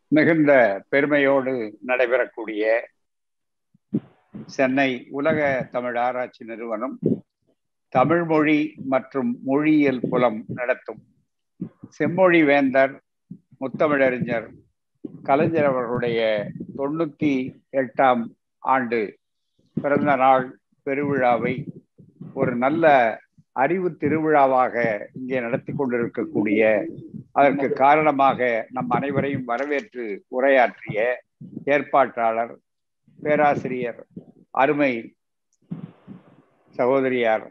மிகுந்த பெருமையோடு நடைபெறக்கூடிய சென்னை உலக தமிழ் ஆராய்ச்சி நிறுவனம் தமிழ் மொழி மற்றும் மொழியியல் புலம் நடத்தும் செம்மொழி வேந்தர் முத்தமிழறிஞர் கலைஞர் அவர்களுடைய தொண்ணூத்தி எட்டாம் ஆண்டு பிறந்த நாள் பெருவிழாவை ஒரு நல்ல அறிவு திருவிழாவாக இங்கே நடத்தி கொண்டிருக்கக்கூடிய அதற்கு காரணமாக நம் அனைவரையும் வரவேற்று உரையாற்றிய ஏற்பாட்டாளர் பேராசிரியர் அருமை சகோதரியார்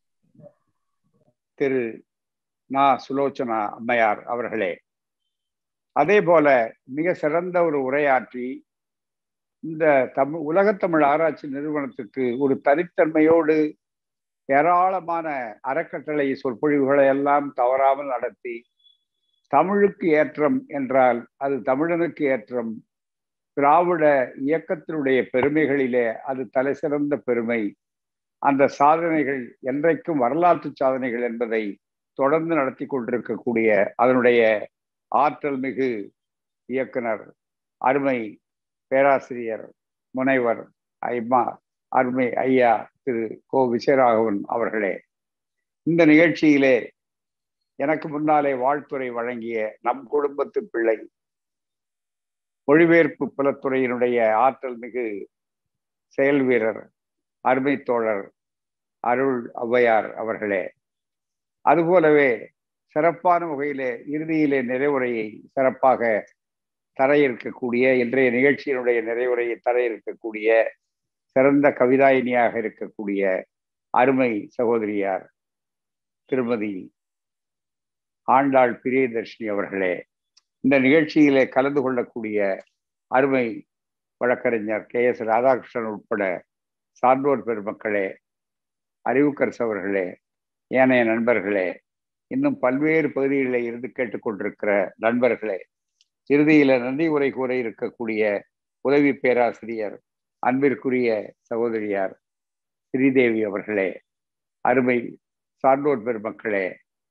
திரு நா சுலோச்சனா அம்மையார் அவர்களே அதே போல மிக சிறந்த ஒரு உரையாற்றி இந்த தமிழ் உலகத்தமிழ் ஆராய்ச்சி நிறுவனத்துக்கு ஒரு தனித்தன்மையோடு ஏராளமான அறக்கட்டளை சொற்பொழிவுகளை எல்லாம் தவறாமல் நடத்தி தமிழுக்கு ஏற்றம் என்றால் அது தமிழனுக்கு ஏற்றம் திராவிட இயக்கத்தினுடைய பெருமைகளிலே அது தலை சிறந்த பெருமை அந்த சாதனைகள் என்றைக்கும் வரலாற்று சாதனைகள் என்பதை தொடர்ந்து நடத்தி கொண்டிருக்கக்கூடிய அதனுடைய ஆற்றல் மிகு இயக்குனர் அருமை பேராசிரியர் முனைவர் ஐமா அருமை ஐயா திரு கோ விஜயராகவன் அவர்களே இந்த நிகழ்ச்சியிலே எனக்கு முன்னாலே வாழ்த்துறை வழங்கிய நம் குடும்பத்து பிள்ளை மொழிபெயர்ப்பு புலத்துறையினுடைய ஆற்றல் மிகு செயல் வீரர் அருமை தோழர் அருள் ஔவையார் அவர்களே அதுபோலவே சிறப்பான வகையிலே இறுதியிலே நிறைவுரையை சிறப்பாக தர இருக்கக்கூடிய இன்றைய நிகழ்ச்சியினுடைய நிறைவுரையை தர இருக்கக்கூடிய சிறந்த கவிதாயினியாக இருக்கக்கூடிய அருமை சகோதரியார் திருமதி ஆண்டாள் பிரியதர்ஷினி அவர்களே இந்த நிகழ்ச்சியிலே கலந்து கொள்ளக்கூடிய அருமை வழக்கறிஞர் கே எஸ் ராதாகிருஷ்ணன் உட்பட சான்றோர் பெருமக்களே அறிவுக்கரசு அவர்களே ஏனைய நண்பர்களே இன்னும் பல்வேறு பகுதிகளில் இருந்து கேட்டுக்கொண்டிருக்கிற நண்பர்களே இறுதியில நன்றி உரை கூற இருக்கக்கூடிய உதவி பேராசிரியர் அன்பிற்குரிய சகோதரியார் ஸ்ரீதேவி அவர்களே அருமை சான்றோர் பெருமக்களே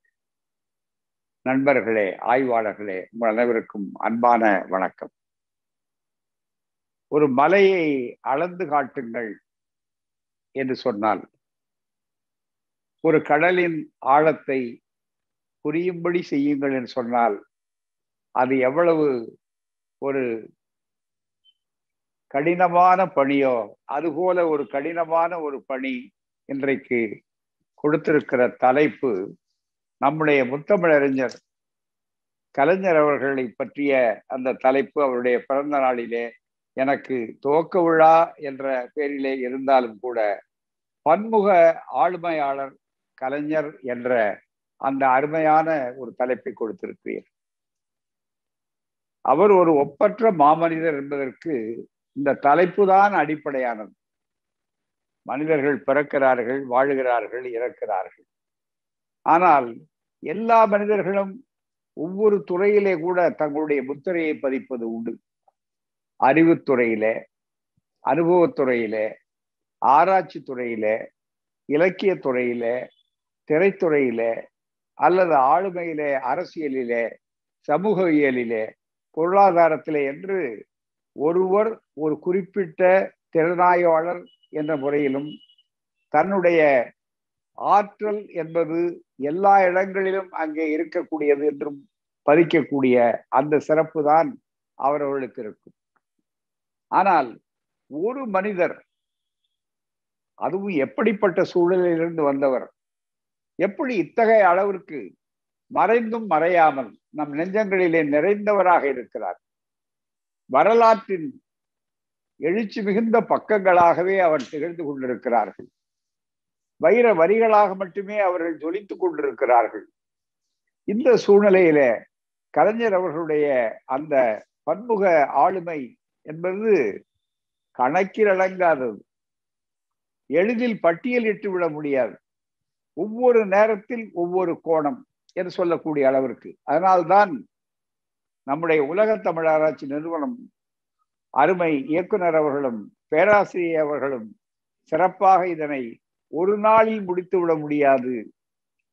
நண்பர்களே ஆய்வாளர்களே உங்கள் அனைவருக்கும் அன்பான வணக்கம் ஒரு மலையை அளந்து காட்டுங்கள் என்று சொன்னால் ஒரு கடலின் ஆழத்தை புரியும்படி செய்யுங்கள் என்று சொன்னால் அது எவ்வளவு ஒரு கடினமான பணியோ அதுபோல ஒரு கடினமான ஒரு பணி இன்றைக்கு கொடுத்திருக்கிற தலைப்பு நம்முடைய முத்தமிழறிஞர் கலைஞர் அவர்களை பற்றிய அந்த தலைப்பு அவருடைய பிறந்த நாளிலே எனக்கு துவக்க விழா என்ற பேரிலே இருந்தாலும் கூட பன்முக ஆளுமையாளர் கலைஞர் என்ற அந்த அருமையான ஒரு தலைப்பை கொடுத்திருக்கிறீர் அவர் ஒரு ஒப்பற்ற மாமனிதர் என்பதற்கு இந்த தலைப்பு தான் அடிப்படையானது மனிதர்கள் பிறக்கிறார்கள் வாழுகிறார்கள் இறக்கிறார்கள் ஆனால் எல்லா மனிதர்களும் ஒவ்வொரு துறையிலே கூட தங்களுடைய முத்திரையை பதிப்பது உண்டு அறிவுத்துறையிலே அனுபவத்துறையிலே ஆராய்ச்சி துறையிலே இலக்கிய துறையிலே திரைத்துறையிலே அல்லது ஆளுமையிலே அரசியலிலே சமூகவியலிலே பொருளாதாரத்திலே என்று ஒருவர் ஒரு குறிப்பிட்ட திறனாய்வாளர் என்ற முறையிலும் தன்னுடைய ஆற்றல் என்பது எல்லா இடங்களிலும் அங்கே இருக்கக்கூடியது என்றும் பதிக்கக்கூடிய அந்த சிறப்பு தான் அவர்களுக்கு இருக்கும் ஆனால் ஒரு மனிதர் அதுவும் எப்படிப்பட்ட சூழலிலிருந்து வந்தவர் எப்படி இத்தகைய அளவிற்கு மறைந்தும் மறையாமல் நம் நெஞ்சங்களிலே நிறைந்தவராக இருக்கிறார் வரலாற்றின் எழுச்சி மிகுந்த பக்கங்களாகவே அவர் திகழ்ந்து கொண்டிருக்கிறார்கள் வைர வரிகளாக மட்டுமே அவர்கள் ஜொலித்துக் கொண்டிருக்கிறார்கள் இந்த சூழ்நிலையில கலைஞர் அவர்களுடைய அந்த பன்முக ஆளுமை என்பது கணக்கில் அடங்காதது எளிதில் பட்டியலிட்டு விட முடியாது ஒவ்வொரு நேரத்தில் ஒவ்வொரு கோணம் என்று சொல்லக்கூடிய அளவிற்கு அதனால்தான் நம்முடைய உலக தமிழ் ஆராய்ச்சி நிறுவனம் அருமை இயக்குனர் அவர்களும் பேராசிரியர் அவர்களும் சிறப்பாக இதனை ஒரு நாளில் முடித்து விட முடியாது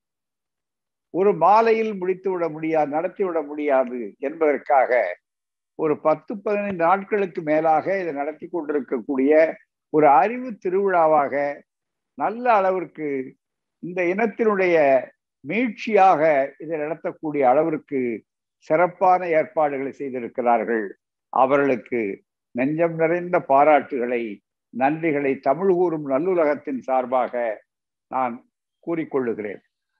ஒரு மாலையில் முடித்து விட முடியாது நடத்திவிட முடியாது என்பதற்காக ஒரு பத்து பதினைந்து நாட்களுக்கு மேலாக இதை நடத்தி கொண்டிருக்கக்கூடிய ஒரு அறிவு திருவிழாவாக நல்ல அளவிற்கு இந்த இனத்தினுடைய மீட்சியாக இதை நடத்தக்கூடிய அளவிற்கு சிறப்பான ஏற்பாடுகளை செய்திருக்கிறார்கள் அவர்களுக்கு நெஞ்சம் நிறைந்த பாராட்டுகளை நன்றிகளை தமிழ் கூறும் நல்லுலகத்தின் சார்பாக நான் கூறிக்கொள்ளுகிறேன்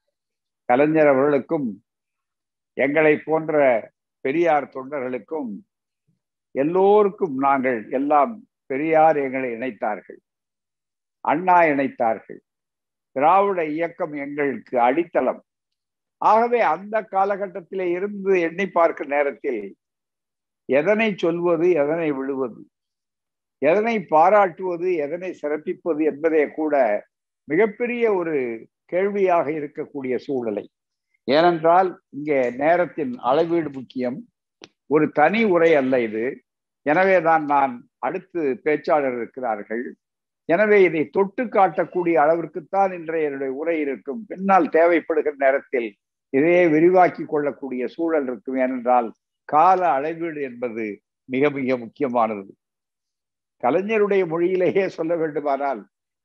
கலைஞர் அவர்களுக்கும் எங்களை போன்ற பெரியார் தொண்டர்களுக்கும் எல்லோருக்கும் நாங்கள் எல்லாம் பெரியார் எங்களை இணைத்தார்கள் அண்ணா இணைத்தார்கள் திராவிட இயக்கம் எங்களுக்கு அடித்தளம் ஆகவே அந்த காலகட்டத்திலே இருந்து எண்ணி பார்க்கும் நேரத்தில் எதனை சொல்வது எதனை விழுவது எதனை பாராட்டுவது எதனை சிறப்பிப்பது என்பதே கூட மிகப்பெரிய ஒரு கேள்வியாக இருக்கக்கூடிய சூழ்நிலை ஏனென்றால் இங்கே நேரத்தின் அளவீடு முக்கியம் ஒரு தனி உரை அல்ல இது எனவே தான் நான் அடுத்து பேச்சாளர் இருக்கிறார்கள் எனவே இதை தொட்டு காட்டக்கூடிய அளவிற்குத்தான் இன்றைய என்னுடைய உரை இருக்கும் பின்னால் தேவைப்படுகிற நேரத்தில் இதையே விரிவாக்கி கொள்ளக்கூடிய சூழல் இருக்கும் ஏனென்றால் கால அளவீடு என்பது மிக மிக முக்கியமானது கலைஞருடைய மொழியிலேயே சொல்ல வேண்டுமானால்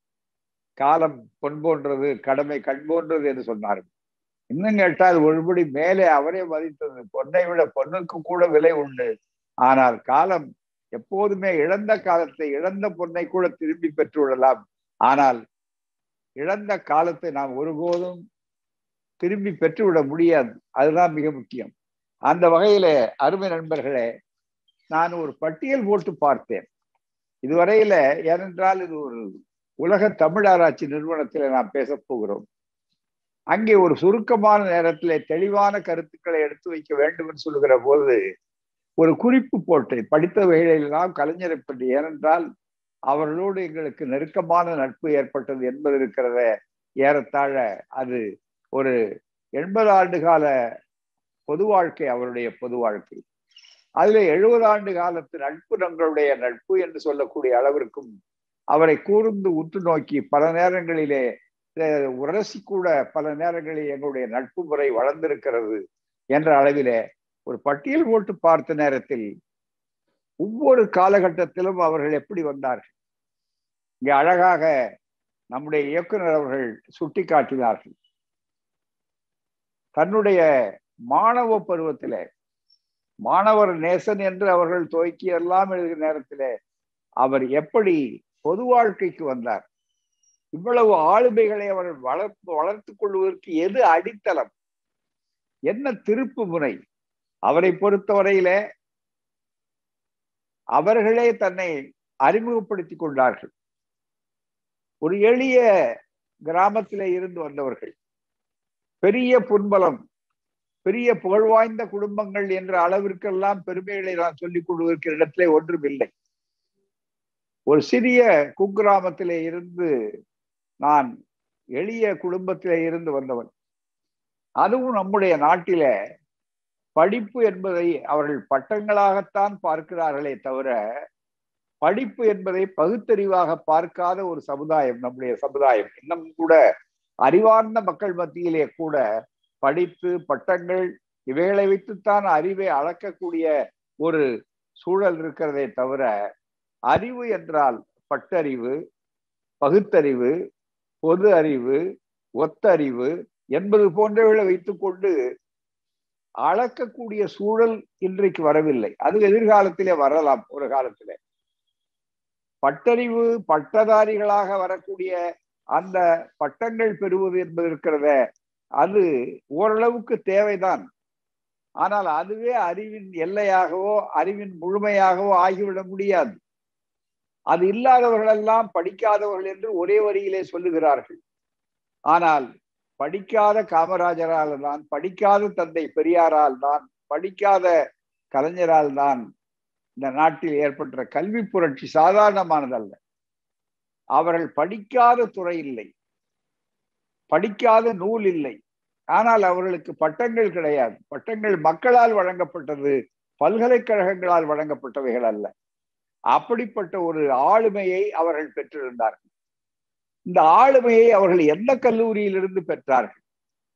காலம் பொன் போன்றது கடமை கண் போன்றது என்று சொன்னார்கள் இன்னும் கேட்டால் ஒருபடி மேலே அவரே மதித்தது பொன்னை விட பொண்ணுக்கு கூட விலை உண்டு ஆனால் காலம் எப்போதுமே இழந்த காலத்தை இழந்த பொன்னை கூட திரும்பி பெற்று விடலாம் ஆனால் இழந்த காலத்தை நாம் ஒருபோதும் திரும்பி பெற்றுவிட முடியாது அதுதான் மிக முக்கியம் அந்த வகையில அருமை நண்பர்களே நான் ஒரு பட்டியல் போட்டு பார்த்தேன் இதுவரையில ஏனென்றால் இது ஒரு உலக தமிழ் ஆராய்ச்சி நிறுவனத்தில் நாம் பேச போகிறோம் அங்கே ஒரு சுருக்கமான நேரத்திலே தெளிவான கருத்துக்களை எடுத்து வைக்க வேண்டும் என்று சொல்லுகிற போது ஒரு குறிப்பு போட்டு படித்த வகையிலெல்லாம் கலைஞரை பற்றி ஏனென்றால் அவர்களோடு எங்களுக்கு நெருக்கமான நட்பு ஏற்பட்டது என்பது இருக்கிறத ஏறத்தாழ அது ஒரு எண்பது ஆண்டு கால பொது வாழ்க்கை அவருடைய பொது வாழ்க்கை அதுல எழுபது ஆண்டு காலத்து நட்பு நம்மளுடைய நட்பு என்று சொல்லக்கூடிய அளவிற்கும் அவரை கூர்ந்து உற்று நோக்கி பல நேரங்களிலே உரசி கூட பல நேரங்களில் எங்களுடைய நட்பு முறை வளர்ந்திருக்கிறது என்ற அளவிலே ஒரு பட்டியல் போட்டு பார்த்த நேரத்தில் ஒவ்வொரு காலகட்டத்திலும் அவர்கள் எப்படி வந்தார்கள் இங்கே அழகாக நம்முடைய இயக்குனர் அவர்கள் சுட்டி காட்டினார்கள் தன்னுடைய மாணவ பருவத்தில மாணவர் நேசன் என்று அவர்கள் துவக்கி எல்லாம் எழுதிய நேரத்திலே அவர் எப்படி பொது வாழ்க்கைக்கு வந்தார் இவ்வளவு ஆளுமைகளை அவர்கள் வளர்த்து வளர்த்துக் கொள்வதற்கு எது அடித்தளம் என்ன திருப்பு முனை அவரை பொறுத்தவரையில அவர்களே தன்னை அறிமுகப்படுத்திக் கொண்டார்கள் ஒரு எளிய கிராமத்திலே இருந்து வந்தவர்கள் பெரிய புன்பலம் பெரிய புகழ்வாய்ந்த குடும்பங்கள் என்ற அளவிற்கெல்லாம் பெருமைகளை நான் சொல்லிக் கொள்வதற்கு இடத்திலே ஒன்றும் இல்லை ஒரு சிறிய குக்கிராமத்திலே இருந்து நான் எளிய குடும்பத்திலே இருந்து வந்தவன் அதுவும் நம்முடைய நாட்டில படிப்பு என்பதை அவர்கள் பட்டங்களாகத்தான் பார்க்கிறார்களே தவிர படிப்பு என்பதை பகுத்தறிவாக பார்க்காத ஒரு சமுதாயம் நம்முடைய சமுதாயம் இன்னும் கூட அறிவார்ந்த மக்கள் மத்தியிலே கூட படிப்பு பட்டங்கள் இவைகளை வைத்துத்தான் அறிவை அளக்கக்கூடிய ஒரு சூழல் இருக்கிறதே தவிர அறிவு என்றால் பட்டறிவு பகுத்தறிவு பொது அறிவு ஒத்தறிவு என்பது போன்றவைகளை வைத்துக்கொண்டு அளக்கக்கூடிய சூழல் இன்றைக்கு வரவில்லை அது எதிர்காலத்திலே வரலாம் ஒரு காலத்திலே பட்டறிவு பட்டதாரிகளாக வரக்கூடிய அந்த பட்டங்கள் பெறுவது என்பது இருக்கிறத அது ஓரளவுக்கு தேவைதான் ஆனால் அதுவே அறிவின் எல்லையாகவோ அறிவின் முழுமையாகவோ ஆகிவிட முடியாது அது இல்லாதவர்களெல்லாம் படிக்காதவர்கள் என்று ஒரே வரியிலே சொல்லுகிறார்கள் ஆனால் படிக்காத காமராஜரால் தான் படிக்காத தந்தை பெரியாரால் தான் படிக்காத கலைஞரால் தான் இந்த நாட்டில் ஏற்பட்ட கல்வி புரட்சி சாதாரணமானதல்ல அவர்கள் படிக்காத துறை இல்லை படிக்காத நூல் இல்லை ஆனால் அவர்களுக்கு பட்டங்கள் கிடையாது பட்டங்கள் மக்களால் வழங்கப்பட்டது பல்கலைக்கழகங்களால் வழங்கப்பட்டவைகள் அல்ல அப்படிப்பட்ட ஒரு ஆளுமையை அவர்கள் பெற்றிருந்தார்கள் இந்த ஆளுமையை அவர்கள் எந்த கல்லூரியிலிருந்து பெற்றார்கள்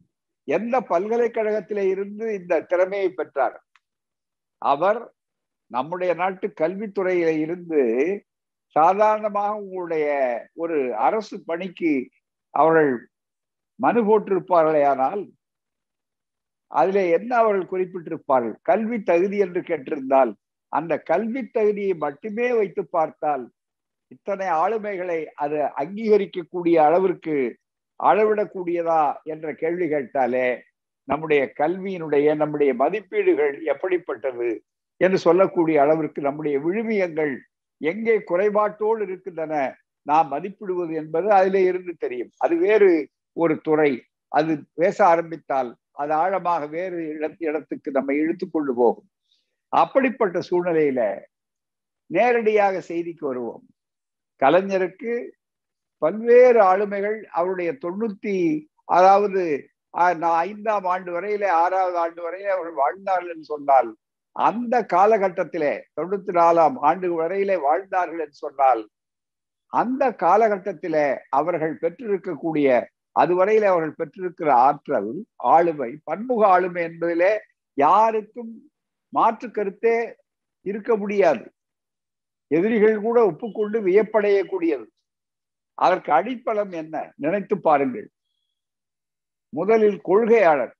எந்த பல்கலைக்கழகத்திலே இருந்து இந்த திறமையை பெற்றார் அவர் நம்முடைய நாட்டு கல்வித்துறையில இருந்து சாதாரணமாக உங்களுடைய ஒரு அரசு பணிக்கு அவர்கள் மனு போட்டிருப்பார்களே ஆனால் அதிலே என்ன அவர்கள் குறிப்பிட்டிருப்பார்கள் கல்வி தகுதி என்று கேட்டிருந்தால் அந்த கல்வி தகுதியை மட்டுமே வைத்து பார்த்தால் இத்தனை ஆளுமைகளை அது அங்கீகரிக்கக்கூடிய அளவிற்கு அளவிடக்கூடியதா என்ற கேள்வி கேட்டாலே நம்முடைய கல்வியினுடைய நம்முடைய மதிப்பீடுகள் எப்படிப்பட்டது என்று சொல்லக்கூடிய அளவிற்கு நம்முடைய விழுமியங்கள் எங்கே குறைபாட்டோடு இருக்கின்றன நாம் மதிப்பிடுவது என்பது அதிலே இருந்து தெரியும் அது வேறு ஒரு துறை அது பேச ஆரம்பித்தால் அது ஆழமாக வேறு இடத்துக்கு நம்ம இழுத்து கொண்டு போகும் அப்படிப்பட்ட சூழ்நிலையில நேரடியாக செய்திக்கு வருவோம் கலைஞருக்கு பல்வேறு ஆளுமைகள் அவருடைய தொண்ணூத்தி அதாவது ஐந்தாம் ஆண்டு வரையிலே ஆறாவது ஆண்டு வரையிலே அவர்கள் வாழ்ந்தார்கள் என்று சொன்னால் அந்த காலகட்டத்திலே தொண்ணூத்தி நாலாம் ஆண்டு வரையிலே வாழ்ந்தார்கள் என்று சொன்னால் அந்த காலகட்டத்திலே அவர்கள் பெற்றிருக்கக்கூடிய அதுவரையில அவர்கள் பெற்றிருக்கிற ஆற்றல் ஆளுமை பன்முக ஆளுமை என்பதிலே யாருக்கும் மாற்று கருத்தே இருக்க முடியாது எதிரிகள் கூட ஒப்புக்கொண்டு வியப்படையக்கூடியது அதற்கு அடிப்பலம் என்ன நினைத்து பாருங்கள் முதலில் கொள்கையாளர்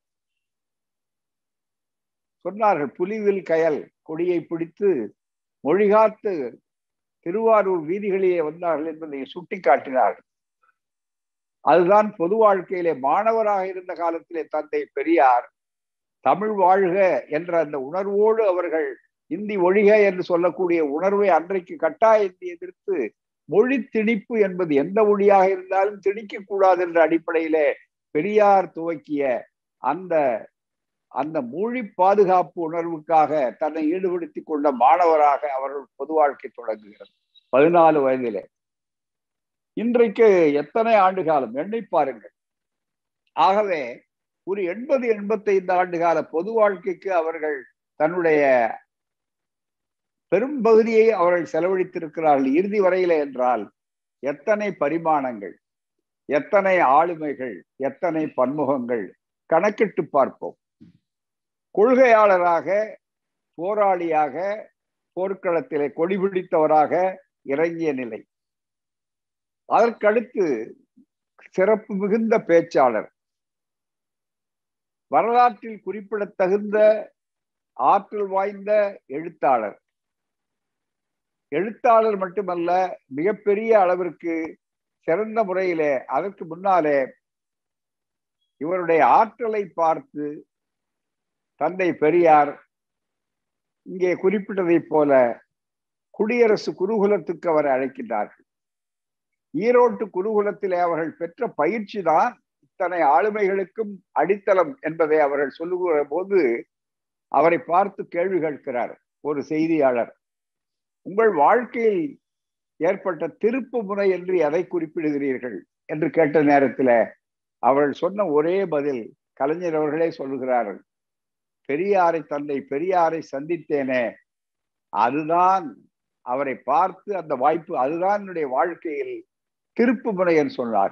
சொன்னார்கள் புலிவில் கயல் கொடியை பிடித்து மொழிகாத்து திருவாரூர் வீதிகளிலே வந்தார்கள் என்பதை சுட்டி காட்டினார்கள் அதுதான் பொது வாழ்க்கையிலே மாணவராக இருந்த காலத்திலே தந்தை பெரியார் தமிழ் வாழ்க என்ற அந்த உணர்வோடு அவர்கள் இந்தி ஒழிக என்று சொல்லக்கூடிய உணர்வை அன்றைக்கு கட்டாயத்தை எதிர்த்து மொழி திணிப்பு என்பது எந்த மொழியாக இருந்தாலும் திணிக்க கூடாது என்ற அடிப்படையிலே பெரியார் துவக்கிய அந்த அந்த மொழி பாதுகாப்பு உணர்வுக்காக தன்னை ஈடுபடுத்தி கொண்ட மாணவராக அவர்கள் பொது வாழ்க்கை தொடங்குகிறது பதினாலு வயதிலே இன்றைக்கு எத்தனை ஆண்டு காலம் எண்ணி பாருங்கள் ஆகவே ஒரு எண்பது எண்பத்தைந்து ஆண்டு கால பொது வாழ்க்கைக்கு அவர்கள் தன்னுடைய பெரும் பகுதியை அவர்கள் செலவழித்திருக்கிறார்கள் இறுதி வரையில என்றால் எத்தனை பரிமாணங்கள் எத்தனை ஆளுமைகள் எத்தனை பன்முகங்கள் கணக்கிட்டு பார்ப்போம் கொள்கையாளராக போராளியாக போர்க்களத்திலே கொடிபிடித்தவராக இறங்கிய நிலை அதற்கடுத்து சிறப்பு மிகுந்த பேச்சாளர் வரலாற்றில் குறிப்பிடத்தகுந்த ஆற்றல் வாய்ந்த எழுத்தாளர் எழுத்தாளர் மட்டுமல்ல மிகப்பெரிய அளவிற்கு சிறந்த முறையிலே அதற்கு முன்னாலே இவருடைய ஆற்றலை பார்த்து தந்தை பெரியார் இங்கே குறிப்பிட்டதை போல குடியரசு குருகுலத்துக்கு அவர் அழைக்கின்றார்கள் ஈரோட்டு குருகுலத்திலே அவர்கள் பெற்ற பயிற்சி தான் இத்தனை ஆளுமைகளுக்கும் அடித்தளம் என்பதை அவர்கள் சொல்லுகிற போது அவரை பார்த்து கேள்வி கேட்கிறார் ஒரு செய்தியாளர் உங்கள் வாழ்க்கையில் ஏற்பட்ட திருப்பு முனை என்று எதை குறிப்பிடுகிறீர்கள் என்று கேட்ட நேரத்தில் அவர்கள் சொன்ன ஒரே பதில் கலைஞர் அவர்களே சொல்லுகிறார்கள் பெரியாரை தந்தை பெரியாரை சந்தித்தேனே அதுதான் அவரை பார்த்து அந்த வாய்ப்பு அதுதான் என்னுடைய வாழ்க்கையில் திருப்பு முனை என்று சொன்னார்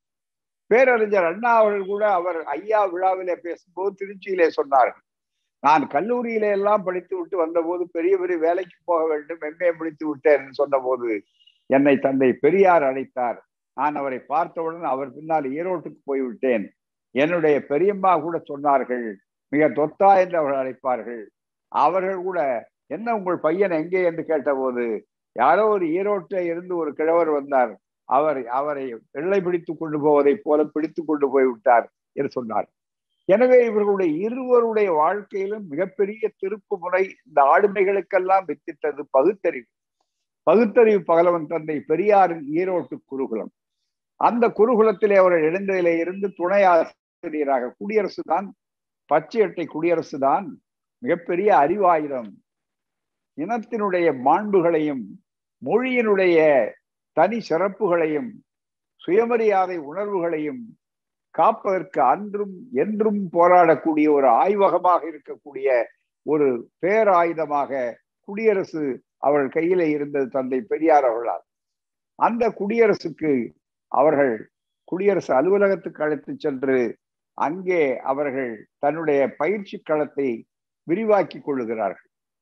பேரறிஞர் அண்ணா அவர்கள் கூட அவர் ஐயா விழாவிலே பேசும்போது திருச்சியிலே சொன்னார்கள் நான் கல்லூரியில எல்லாம் படித்து விட்டு வந்தபோது பெரிய பெரிய வேலைக்கு போக வேண்டும் எம்ஏ முடித்து விட்டேன் என்று சொன்னபோது என்னை தந்தை பெரியார் அழைத்தார் நான் அவரை பார்த்தவுடன் அவர் பின்னால் ஈரோட்டுக்கு போய்விட்டேன் என்னுடைய பெரியம்மா கூட சொன்னார்கள் மிக தொத்தா என்று அவர்கள் அழைப்பார்கள் அவர்கள் கூட என்ன உங்கள் பையன் எங்கே என்று கேட்டபோது யாரோ ஒரு ஈரோட்டில் இருந்து ஒரு கிழவர் வந்தார் அவர் அவரை வெள்ளை பிடித்து கொண்டு போவதைப் போல பிடித்து கொண்டு போய் விட்டார் என்று சொன்னார் எனவே இவர்களுடைய இருவருடைய வாழ்க்கையிலும் மிகப்பெரிய திருப்பு முறை இந்த ஆளுமைகளுக்கெல்லாம் வித்திட்டது பகுத்தறிவு பகுத்தறிவு பகலவன் தந்தை பெரியாரின் ஈரோட்டு குருகுலம் அந்த குருகுலத்திலே அவர் எழுந்ததிலே இருந்து துணை ஆசிரியராக குடியரசு தான் பச்சை அட்டை குடியரசு தான் மிகப்பெரிய அறிவாயுதம் இனத்தினுடைய மாண்புகளையும் மொழியினுடைய தனி சிறப்புகளையும் சுயமரியாதை உணர்வுகளையும் காப்பதற்கு அன்றும் என்றும் போராடக்கூடிய ஒரு ஆய்வகமாக இருக்கக்கூடிய ஒரு பேராயுதமாக குடியரசு அவர்கள் கையில இருந்தது தந்தை பெரியார் அவர்களால் அந்த குடியரசுக்கு அவர்கள் குடியரசு அலுவலகத்துக்கு அழைத்து சென்று அங்கே அவர்கள் தன்னுடைய பயிற்சி களத்தை விரிவாக்கி கொள்ளுகிறார்கள்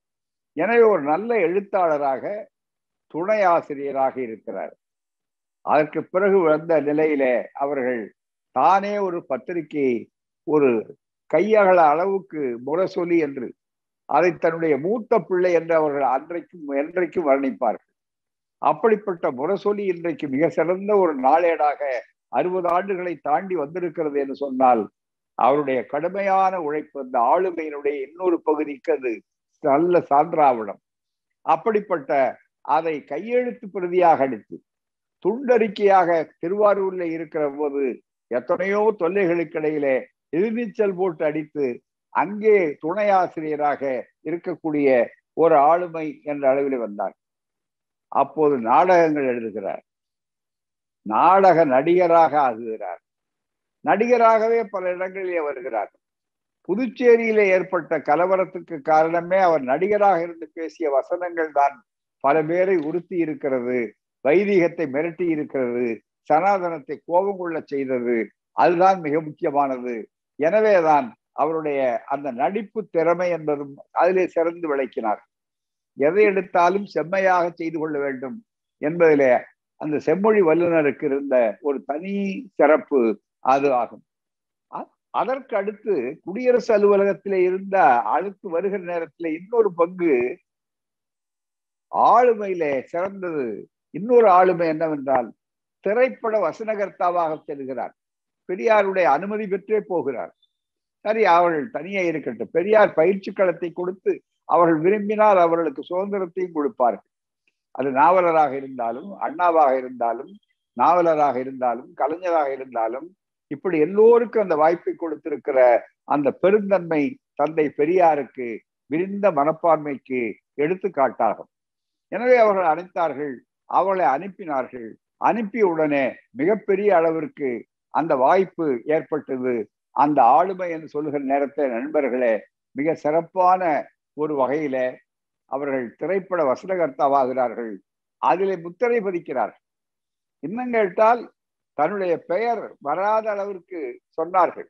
எனவே ஒரு நல்ல எழுத்தாளராக துணை ஆசிரியராக இருக்கிறார் அதற்கு பிறகு வந்த நிலையிலே அவர்கள் தானே ஒரு பத்திரிகை ஒரு கையகல அளவுக்கு முரசொலி என்று அதை தன்னுடைய மூத்த பிள்ளை என்று அவர்கள் அன்றைக்கும் என்றைக்கும் வர்ணிப்பார்கள் அப்படிப்பட்ட முரசொலி இன்றைக்கு மிக சிறந்த ஒரு நாளேடாக அறுபது ஆண்டுகளை தாண்டி வந்திருக்கிறது என்று சொன்னால் அவருடைய கடுமையான உழைப்பு அந்த ஆளுமையினுடைய இன்னொரு பகுதிக்கு அது நல்ல சான்றாவிடம் அப்படிப்பட்ட அதை கையெழுத்து பிரதியாக அடித்து துண்டறிக்கையாக திருவாரூர்ல இருக்கிற போது எத்தனையோ தொல்லைகளுக்கு இடையிலே எதிர்நீச்சல் போட்டு அடித்து அங்கே துணை ஆசிரியராக இருக்கக்கூடிய ஒரு ஆளுமை என்ற அளவில் வந்தார் அப்போது நாடகங்கள் எழுதுகிறார் நாடக நடிகராக ஆகுகிறார் நடிகராகவே பல இடங்களிலே வருகிறார் புதுச்சேரியிலே ஏற்பட்ட கலவரத்துக்கு காரணமே அவர் நடிகராக இருந்து பேசிய வசனங்கள் தான் பல பேரை உறுத்தி இருக்கிறது வைதிகத்தை மிரட்டி இருக்கிறது சனாதனத்தை கோபம் கொள்ள செய்தது அதுதான் மிக முக்கியமானது எனவேதான் அவருடைய அந்த நடிப்பு திறமை என்பதும் அதிலே சிறந்து விளக்கினார் எதை எடுத்தாலும் செம்மையாக செய்து கொள்ள வேண்டும் என்பதிலே அந்த செம்மொழி வல்லுநருக்கு இருந்த ஒரு தனி சிறப்பு அது ஆகும் அதற்கு அடுத்து குடியரசு அலுவலகத்திலே இருந்த அடுத்து வருகிற நேரத்தில் இன்னொரு பங்கு ஆளுமையில சிறந்தது இன்னொரு ஆளுமை என்னவென்றால் திரைப்பட வசனகர்த்தாவாக செல்கிறார் பெரியாருடைய அனுமதி பெற்றே போகிறார் சரி அவர்கள் தனியே இருக்கட்டும் பெரியார் பயிற்சி களத்தை கொடுத்து அவர்கள் விரும்பினால் அவர்களுக்கு சுதந்திரத்தையும் கொடுப்பார்கள் அது நாவலராக இருந்தாலும் அண்ணாவாக இருந்தாலும் நாவலராக இருந்தாலும் கலைஞராக இருந்தாலும் இப்படி எல்லோருக்கும் அந்த வாய்ப்பை கொடுத்திருக்கிற அந்த பெருந்தன்மை தந்தை பெரியாருக்கு விரிந்த மனப்பான்மைக்கு எடுத்துக்காட்டாகும் எனவே அவர்கள் அழைத்தார்கள் அவளை அனுப்பினார்கள் அனுப்பிய உடனே மிகப்பெரிய அளவிற்கு அந்த வாய்ப்பு ஏற்பட்டது அந்த ஆளுமை என்று சொல்லுகிற நேரத்தில் நண்பர்களே மிக சிறப்பான ஒரு வகையில அவர்கள் திரைப்பட வசனகர்த்தாவாகிறார்கள் அதிலே முத்திரை பதிக்கிறார்கள் இன்னும் கேட்டால் தன்னுடைய பெயர் வராத அளவிற்கு சொன்னார்கள்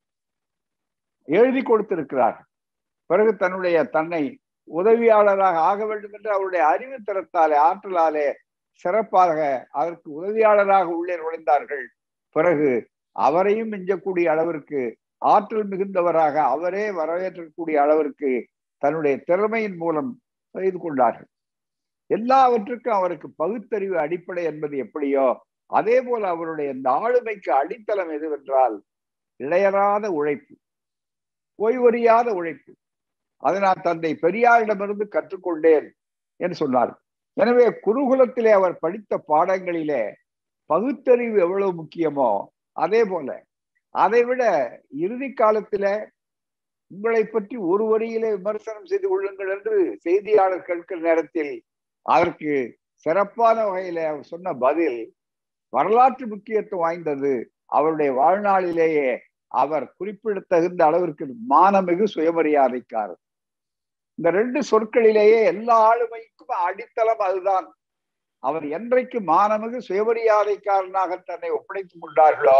எழுதி கொடுத்திருக்கிறார்கள் பிறகு தன்னுடைய தன்னை உதவியாளராக ஆக வேண்டும் என்று அவருடைய அறிவு திறத்தாலே ஆற்றலாலே சிறப்பாக அதற்கு உதவியாளராக உள்ளே நுழைந்தார்கள் பிறகு அவரையும் மிஞ்சக்கூடிய அளவிற்கு ஆற்றல் மிகுந்தவராக அவரே வரவேற்றக்கூடிய அளவிற்கு தன்னுடைய திறமையின் மூலம் செய்து கொண்டார்கள் எல்லாவற்றுக்கும் அவருக்கு பகுத்தறிவு அடிப்படை என்பது எப்படியோ அதே போல அவருடைய இந்த ஆளுமைக்கு அடித்தளம் எதுவென்றால் இளையராத உழைப்பு ஓய்வறியாத உழைப்பு அதை நான் தந்தை பெரியாரிடமிருந்து கற்றுக்கொண்டேன் என்று சொன்னார் எனவே குருகுலத்திலே அவர் படித்த பாடங்களிலே பகுத்தறிவு எவ்வளவு முக்கியமோ அதே போல அதை விட இறுதி காலத்தில உங்களை பற்றி ஒரு வரியிலே விமர்சனம் செய்து கொள்ளுங்கள் என்று செய்தியாளர் கேட்கிற நேரத்தில் அதற்கு சிறப்பான வகையில அவர் சொன்ன பதில் வரலாற்று முக்கியத்துவம் வாய்ந்தது அவருடைய வாழ்நாளிலேயே அவர் குறிப்பிடத்தகுந்த அளவிற்கு மானமிகு சுயமரியாதைக்காரர் இந்த ரெண்டு சொற்களிலேயே எல்லா ஆளுமைக்கும் அடித்தளம் அதுதான் அவர் என்றைக்கு மானமிகு சுயமரியாதைக்காரனாக தன்னை ஒப்படைத்துக் கொண்டார்களோ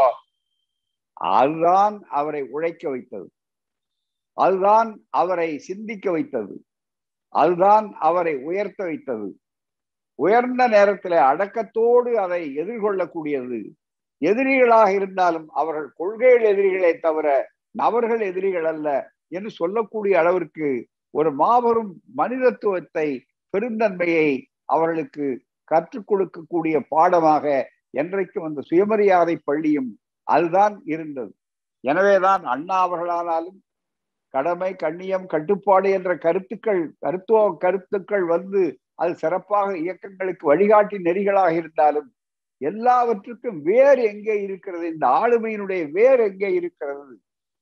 அதுதான் அவரை உழைக்க வைத்தது அதுதான் அவரை சிந்திக்க வைத்தது அதுதான் அவரை உயர்த்த வைத்தது உயர்ந்த நேரத்தில் அடக்கத்தோடு அதை எதிர்கொள்ளக்கூடியது எதிரிகளாக இருந்தாலும் அவர்கள் கொள்கைகள் எதிரிகளே தவிர நபர்கள் எதிரிகள் அல்ல என்று சொல்லக்கூடிய அளவிற்கு ஒரு மாபெரும் மனிதத்துவத்தை பெருந்தன்மையை அவர்களுக்கு கற்றுக் கொடுக்கக்கூடிய பாடமாக என்றைக்கும் அந்த சுயமரியாதை பள்ளியும் அதுதான் இருந்தது எனவேதான் அண்ணா அவர்களானாலும் கடமை கண்ணியம் கட்டுப்பாடு என்ற கருத்துக்கள் கருத்துவ கருத்துக்கள் வந்து அது சிறப்பாக இயக்கங்களுக்கு வழிகாட்டி நெறிகளாக இருந்தாலும் எல்லாவற்றுக்கும் வேர் எங்கே இருக்கிறது இந்த ஆளுமையினுடைய வேர் எங்கே இருக்கிறது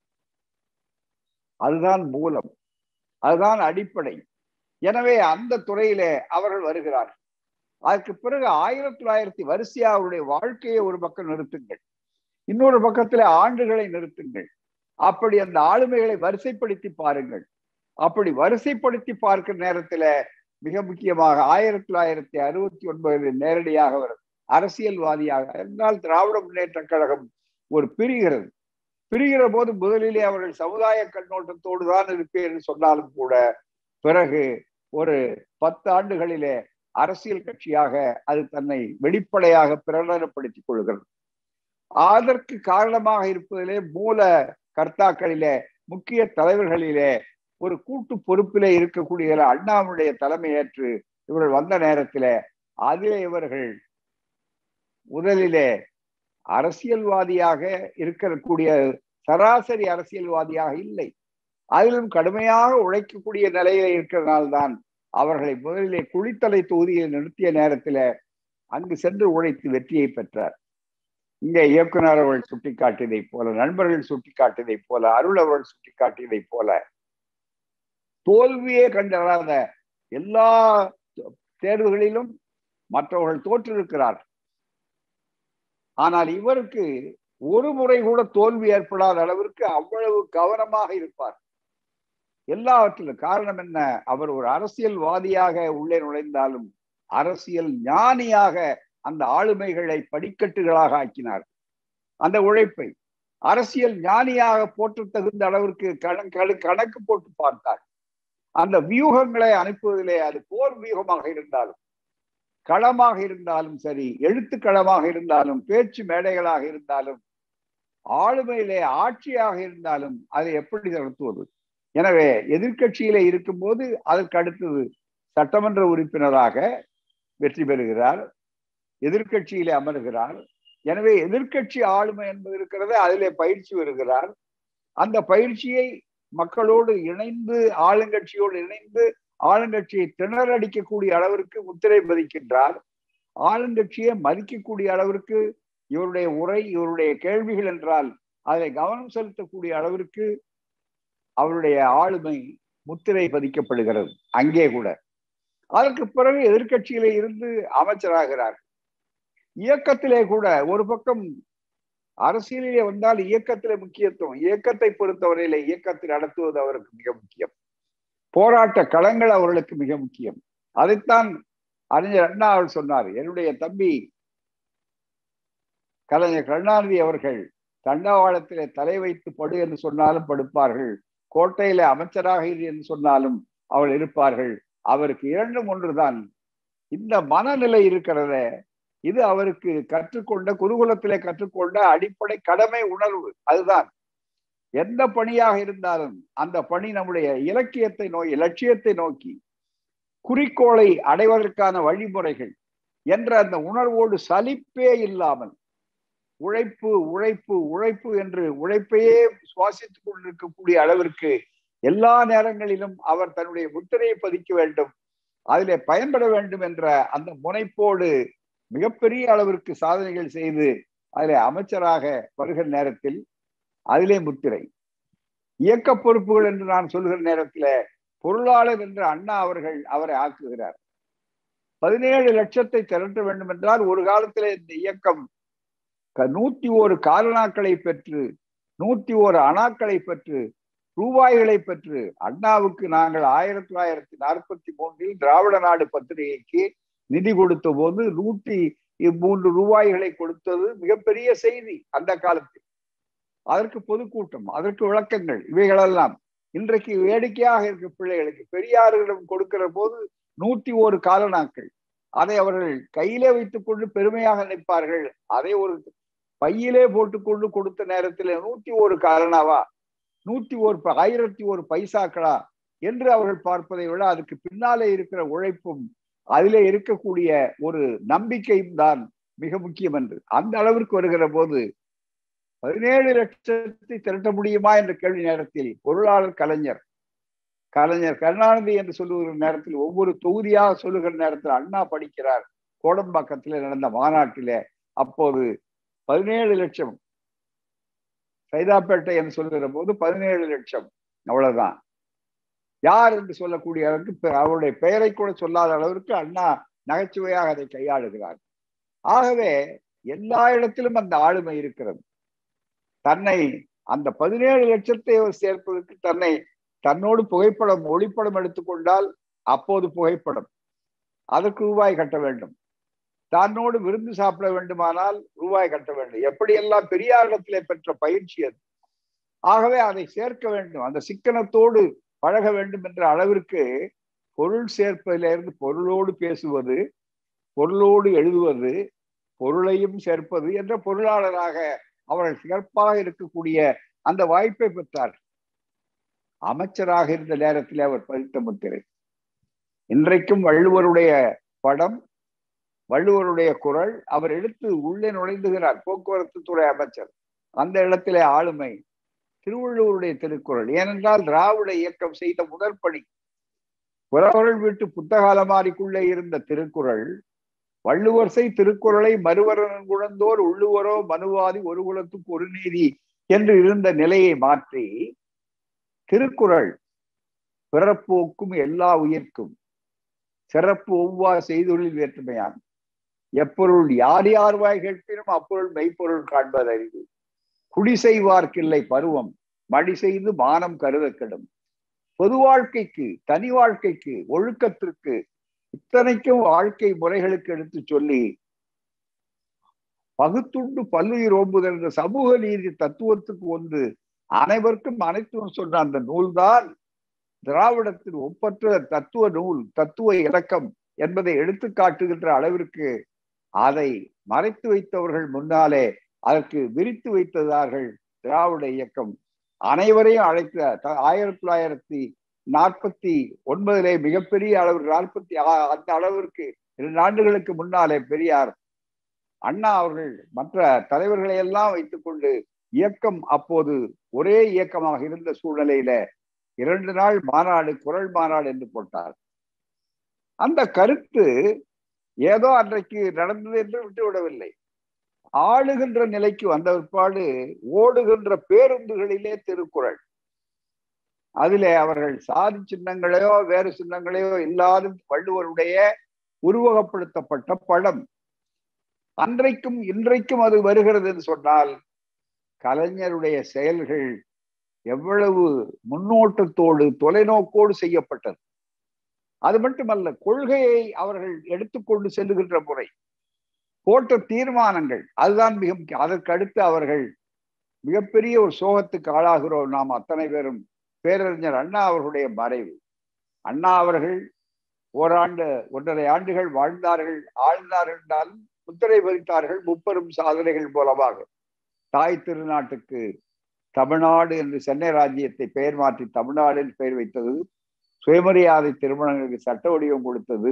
அதுதான் மூலம் அதுதான் அடிப்படை எனவே அந்த துறையிலே அவர்கள் வருகிறார்கள் அதற்கு பிறகு ஆயிரத்தி தொள்ளாயிரத்தி வரிசையா அவருடைய வாழ்க்கையை ஒரு பக்கம் நிறுத்துங்கள் இன்னொரு பக்கத்துல ஆண்டுகளை நிறுத்துங்கள் அப்படி அந்த ஆளுமைகளை வரிசைப்படுத்தி பாருங்கள் அப்படி வரிசைப்படுத்தி பார்க்கிற நேரத்துல மிக முக்கியமாக ஆயிரத்தி தொள்ளாயிரத்தி அறுபத்தி ஒன்பதில் நேரடியாக அவர் அரசியல்வாதியாக என்றால் திராவிட முன்னேற்ற கழகம் ஒரு பிரிகிறது பிரிகிற போது முதலிலே அவர்கள் சமுதாய கண்ணோட்டத்தோடு தான் இருப்பேன் என்று சொன்னாலும் கூட பிறகு ஒரு பத்து ஆண்டுகளிலே அரசியல் கட்சியாக அது தன்னை வெளிப்படையாக பிரகடனப்படுத்திக் கொள்கிறது அதற்கு காரணமாக இருப்பதிலே மூல கர்த்தாக்களிலே முக்கிய தலைவர்களிலே ஒரு கூட்டு பொறுப்பிலே இருக்கக்கூடிய அண்ணாவுடைய தலைமையேற்று இவர்கள் வந்த நேரத்திலே அதிலே இவர்கள் முதலிலே அரசியல்வாதியாக இருக்கக்கூடிய சராசரி அரசியல்வாதியாக இல்லை அதிலும் கடுமையாக உழைக்கக்கூடிய நிலையில இருக்கிறதுனால்தான் அவர்களை முதலிலே குளித்தலை தொகுதியில் நிறுத்திய நேரத்தில அங்கு சென்று உழைத்து வெற்றியை பெற்றார் இங்கே இயக்குனர் அவர்கள் சுட்டிக்காட்டியதை போல நண்பர்கள் சுட்டிக்காட்டியதை போல அருள் அவர்கள் சுட்டிக்காட்டியதை போல தோல்வியே கண்டறாத எல்லா தேர்வுகளிலும் மற்றவர்கள் தோற்றிருக்கிறார் ஆனால் இவருக்கு ஒரு முறை கூட தோல்வி ஏற்படாத அளவிற்கு அவ்வளவு கவனமாக இருப்பார் எல்லாவற்றிலும் காரணம் என்ன அவர் ஒரு அரசியல்வாதியாக உள்ளே நுழைந்தாலும் அரசியல் ஞானியாக அந்த ஆளுமைகளை படிக்கட்டுகளாக ஆக்கினார் அந்த உழைப்பை அரசியல் ஞானியாக போற்ற தகுந்த அளவிற்கு கணக்கு கணக்கு போட்டு பார்த்தார் அந்த வியூகங்களை அனுப்புவதிலே அது போர் வியூகமாக இருந்தாலும் களமாக இருந்தாலும் சரி எழுத்து களமாக இருந்தாலும் பேச்சு மேடைகளாக இருந்தாலும் ஆளுமையிலே ஆட்சியாக இருந்தாலும் அதை எப்படி நடத்துவது எனவே எதிர்கட்சியிலே இருக்கும்போது அதற்கு அடுத்தது சட்டமன்ற உறுப்பினராக வெற்றி பெறுகிறார் எதிர்கட்சியிலே அமர்கிறார் எனவே எதிர்கட்சி ஆளுமை என்பது இருக்கிறது அதிலே பயிற்சி வருகிறார் அந்த பயிற்சியை மக்களோடு இணைந்து ஆளுங்கட்சியோடு இணைந்து ஆளுங்கட்சியை திணறடிக்கக்கூடிய அளவிற்கு முத்திரை பதிக்கின்றார் ஆளுங்கட்சியை மதிக்கக்கூடிய அளவிற்கு இவருடைய உரை இவருடைய கேள்விகள் என்றால் அதை கவனம் செலுத்தக்கூடிய அளவிற்கு அவருடைய ஆளுமை முத்திரை பதிக்கப்படுகிறது அங்கே கூட அதற்கு பிறகு எதிர்கட்சியிலே இருந்து அமைச்சராகிறார் இயக்கத்திலே கூட ஒரு பக்கம் அரசியலிலே வந்தால் இயக்கத்திலே முக்கியத்துவம் இயக்கத்தை பொறுத்தவரையிலே இயக்கத்தை நடத்துவது அவருக்கு மிக முக்கியம் போராட்ட களங்கள் அவர்களுக்கு மிக முக்கியம் அதைத்தான் அறிஞர் அண்ணா அவர் சொன்னார் என்னுடைய தம்பி கலைஞர் கருணாநிதி அவர்கள் தண்டவாளத்திலே தலை வைத்து படு என்று சொன்னாலும் படுப்பார்கள் கோட்டையில அமைச்சராக இரு என்று சொன்னாலும் அவர் இருப்பார்கள் அவருக்கு இரண்டும் ஒன்றுதான் இந்த மனநிலை இருக்கிறத இது அவருக்கு கற்றுக்கொண்ட குருகுலத்திலே கற்றுக்கொண்ட அடிப்படை கடமை உணர்வு அதுதான் எந்த பணியாக இருந்தாலும் அந்த பணி நம்முடைய இலக்கியத்தை நோக்கி இலட்சியத்தை நோக்கி குறிக்கோளை அடைவதற்கான வழிமுறைகள் என்ற அந்த உணர்வோடு சலிப்பே இல்லாமல் உழைப்பு உழைப்பு உழைப்பு என்று உழைப்பையே சுவாசித்துக் கொண்டிருக்கக்கூடிய அளவிற்கு எல்லா நேரங்களிலும் அவர் தன்னுடைய முத்திரையை பதிக்க வேண்டும் அதிலே பயன்பட வேண்டும் என்ற அந்த முனைப்போடு மிகப்பெரிய அளவிற்கு சாதனைகள் செய்து அதிலே அமைச்சராக வருகிற நேரத்தில் அதிலே முத்திரை இயக்க பொறுப்புகள் என்று நான் சொல்கிற நேரத்தில் பொருளாளர் என்று அண்ணா அவர்கள் அவரை ஆக்குகிறார் பதினேழு லட்சத்தை திரட்ட வேண்டும் என்றால் ஒரு காலத்திலே இந்த இயக்கம் நூத்தி ஒரு காரணாக்களை பெற்று நூத்தி ஒரு அணாக்களை பெற்று ரூபாய்களை பெற்று அண்ணாவுக்கு நாங்கள் ஆயிரத்தி தொள்ளாயிரத்தி நாற்பத்தி மூன்றில் திராவிட நாடு பத்திரிகைக்கு நிதி கொடுத்த போது நூற்றி மூன்று ரூபாய்களை கொடுத்தது மிகப்பெரிய செய்தி அந்த காலத்தில் அதற்கு பொதுக்கூட்டம் அதற்கு விளக்கங்கள் இவைகளெல்லாம் இன்றைக்கு வேடிக்கையாக இருக்க பிள்ளைகளுக்கு பெரியார்களிடம் கொடுக்கிற போது நூற்றி ஒரு காலனாக்கள் அதை அவர்கள் கையிலே வைத்துக் கொண்டு பெருமையாக நினைப்பார்கள் அதை ஒரு பையிலே போட்டுக்கொண்டு கொடுத்த நேரத்தில் நூத்தி ஒரு காரணாவா நூத்தி ஒரு ஆயிரத்தி ஒரு பைசாக்களா என்று அவர்கள் பார்ப்பதை விட அதுக்கு பின்னாலே இருக்கிற உழைப்பும் அதிலே இருக்கக்கூடிய ஒரு நம்பிக்கையும் தான் மிக முக்கியம் என்று அந்த அளவிற்கு வருகிற போது பதினேழு லட்சத்தை திரட்ட முடியுமா என்ற கேள்வி நேரத்தில் பொருளாளர் கலைஞர் கலைஞர் கருணாநிதி என்று சொல்லுகிற நேரத்தில் ஒவ்வொரு தொகுதியாக சொல்லுகிற நேரத்தில் அண்ணா படிக்கிறார் கோடம்பாக்கத்தில் நடந்த மாநாட்டில அப்போது பதினேழு லட்சம் சைதாப்பேட்டை என்று சொல்லுகிற போது பதினேழு லட்சம் அவ்வளவுதான் யார் என்று சொல்லக்கூடிய அளவுக்கு அவருடைய பெயரை கூட சொல்லாத அளவிற்கு அண்ணா நகைச்சுவையாக அதை கையாளுகிறார் ஆகவே எல்லா இடத்திலும் அந்த ஆளுமை இருக்கிறது தன்னை அந்த பதினேழு லட்சத்தை சேர்ப்பதற்கு தன்னை தன்னோடு புகைப்படம் ஒளிப்படம் எடுத்துக்கொண்டால் அப்போது புகைப்படம் அதற்கு ரூபாய் கட்ட வேண்டும் தன்னோடு விருந்து சாப்பிட வேண்டுமானால் ரூபாய் கட்ட வேண்டும் எப்படியெல்லாம் பெரியாரிடத்திலே பெற்ற பயிற்சி அது ஆகவே அதை சேர்க்க வேண்டும் அந்த சிக்கனத்தோடு பழக வேண்டும் என்ற அளவிற்கு பொருள் சேர்ப்பதிலிருந்து பொருளோடு பேசுவது பொருளோடு எழுதுவது பொருளையும் சேர்ப்பது என்ற பொருளாளராக அவர்கள் சிறப்பாக இருக்கக்கூடிய அந்த வாய்ப்பை பெற்றார் அமைச்சராக இருந்த நேரத்தில் அவர் பதித்த முத்திரை இன்றைக்கும் வள்ளுவருடைய படம் வள்ளுவருடைய குரல் அவர் எடுத்து உள்ளே நுழைந்துகிறார் போக்குவரத்து துறை அமைச்சர் அந்த இடத்திலே ஆளுமை திருவள்ளுவருடைய திருக்குறள் ஏனென்றால் திராவிட இயக்கம் செய்த முதல் பணி புறவர்கள் வீட்டு புத்தக அலமாரிக்குள்ளே இருந்த திருக்குறள் வள்ளுவர் செய் திருக்குறளை மறுவரன் குழந்தோர் உள்ளுவரோ மனுவாதி ஒரு குலத்துக்கு ஒரு நீதி என்று இருந்த நிலையை மாற்றி திருக்குறள் பிறப்போக்கும் எல்லா உயிர்க்கும் சிறப்பு ஒவ்வா செய்தொழில் வேற்றுமையான் எப்பொருள் யார் யார் வாய் கேட்பினும் அப்பொருள் மெய்ப்பொருள் காண்பது அறிவு குடி செய்வார்க்கில்லை பருவம் மடி செய்து மானம் கருத கெடும் பொது வாழ்க்கைக்கு தனி வாழ்க்கைக்கு ஒழுக்கத்திற்கு இத்தனைக்கும் வாழ்க்கை முறைகளுக்கு எடுத்து சொல்லி பகுத்துண்டு பல்லுயிர் ஓம்புதல் என்ற சமூக நீதி தத்துவத்துக்கு ஒன்று அனைவருக்கும் அனைத்தும் சொன்ன அந்த நூல்தான் திராவிடத்தின் ஒப்பற்ற தத்துவ நூல் தத்துவ இலக்கம் என்பதை எடுத்து காட்டுகின்ற அளவிற்கு அதை மறைத்து வைத்தவர்கள் முன்னாலே அதற்கு விரித்து வைத்ததார்கள் திராவிட இயக்கம் அனைவரையும் அழைத்த ஆயிரத்தி தொள்ளாயிரத்தி நாற்பத்தி ஒன்பதிலே மிகப்பெரிய அளவு நாற்பத்தி அந்த அளவிற்கு இரண்டு ஆண்டுகளுக்கு முன்னாலே பெரியார் அண்ணா அவர்கள் மற்ற தலைவர்களை எல்லாம் வைத்துக்கொண்டு இயக்கம் அப்போது ஒரே இயக்கமாக இருந்த சூழ்நிலையில இரண்டு நாள் மாநாடு குரல் மாநாடு என்று போட்டார் அந்த கருத்து ஏதோ அன்றைக்கு நடந்தது என்று விட்டுவிடவில்லை ஆளுகின்ற நிலைக்கு வந்த பிற்பாடு ஓடுகின்ற பேருந்துகளிலே திருக்குறள் அதிலே அவர்கள் சாதி சின்னங்களையோ வேறு சின்னங்களையோ இல்லாத வள்ளுவருடைய உருவகப்படுத்தப்பட்ட படம் அன்றைக்கும் இன்றைக்கும் அது வருகிறது என்று சொன்னால் கலைஞருடைய செயல்கள் எவ்வளவு முன்னோட்டத்தோடு தொலைநோக்கோடு செய்யப்பட்டது அது மட்டுமல்ல கொள்கையை அவர்கள் எடுத்துக்கொண்டு செல்லுகின்ற முறை போட்ட தீர்மானங்கள் அதுதான் மிக முக்கியம் அதற்கு அடுத்து அவர்கள் மிகப்பெரிய ஒரு சோகத்துக்கு ஆளாகிறோம் நாம் அத்தனை பேரும் பேரறிஞர் அண்ணா அவர்களுடைய மறைவு அண்ணா அவர்கள் ஓராண்டு ஒன்றரை ஆண்டுகள் வாழ்ந்தார்கள் ஆழ்ந்தார்கள் என்றாலும் முத்திரை பதித்தார்கள் முப்பெரும் சாதனைகள் மூலமாக தாய் திருநாட்டுக்கு தமிழ்நாடு என்று சென்னை ராஜ்யத்தை பெயர் மாற்றி தமிழ்நாடு என்று பெயர் வைத்தது சுயமரியாதை திருமணங்களுக்கு சட்ட வடிவம் கொடுத்தது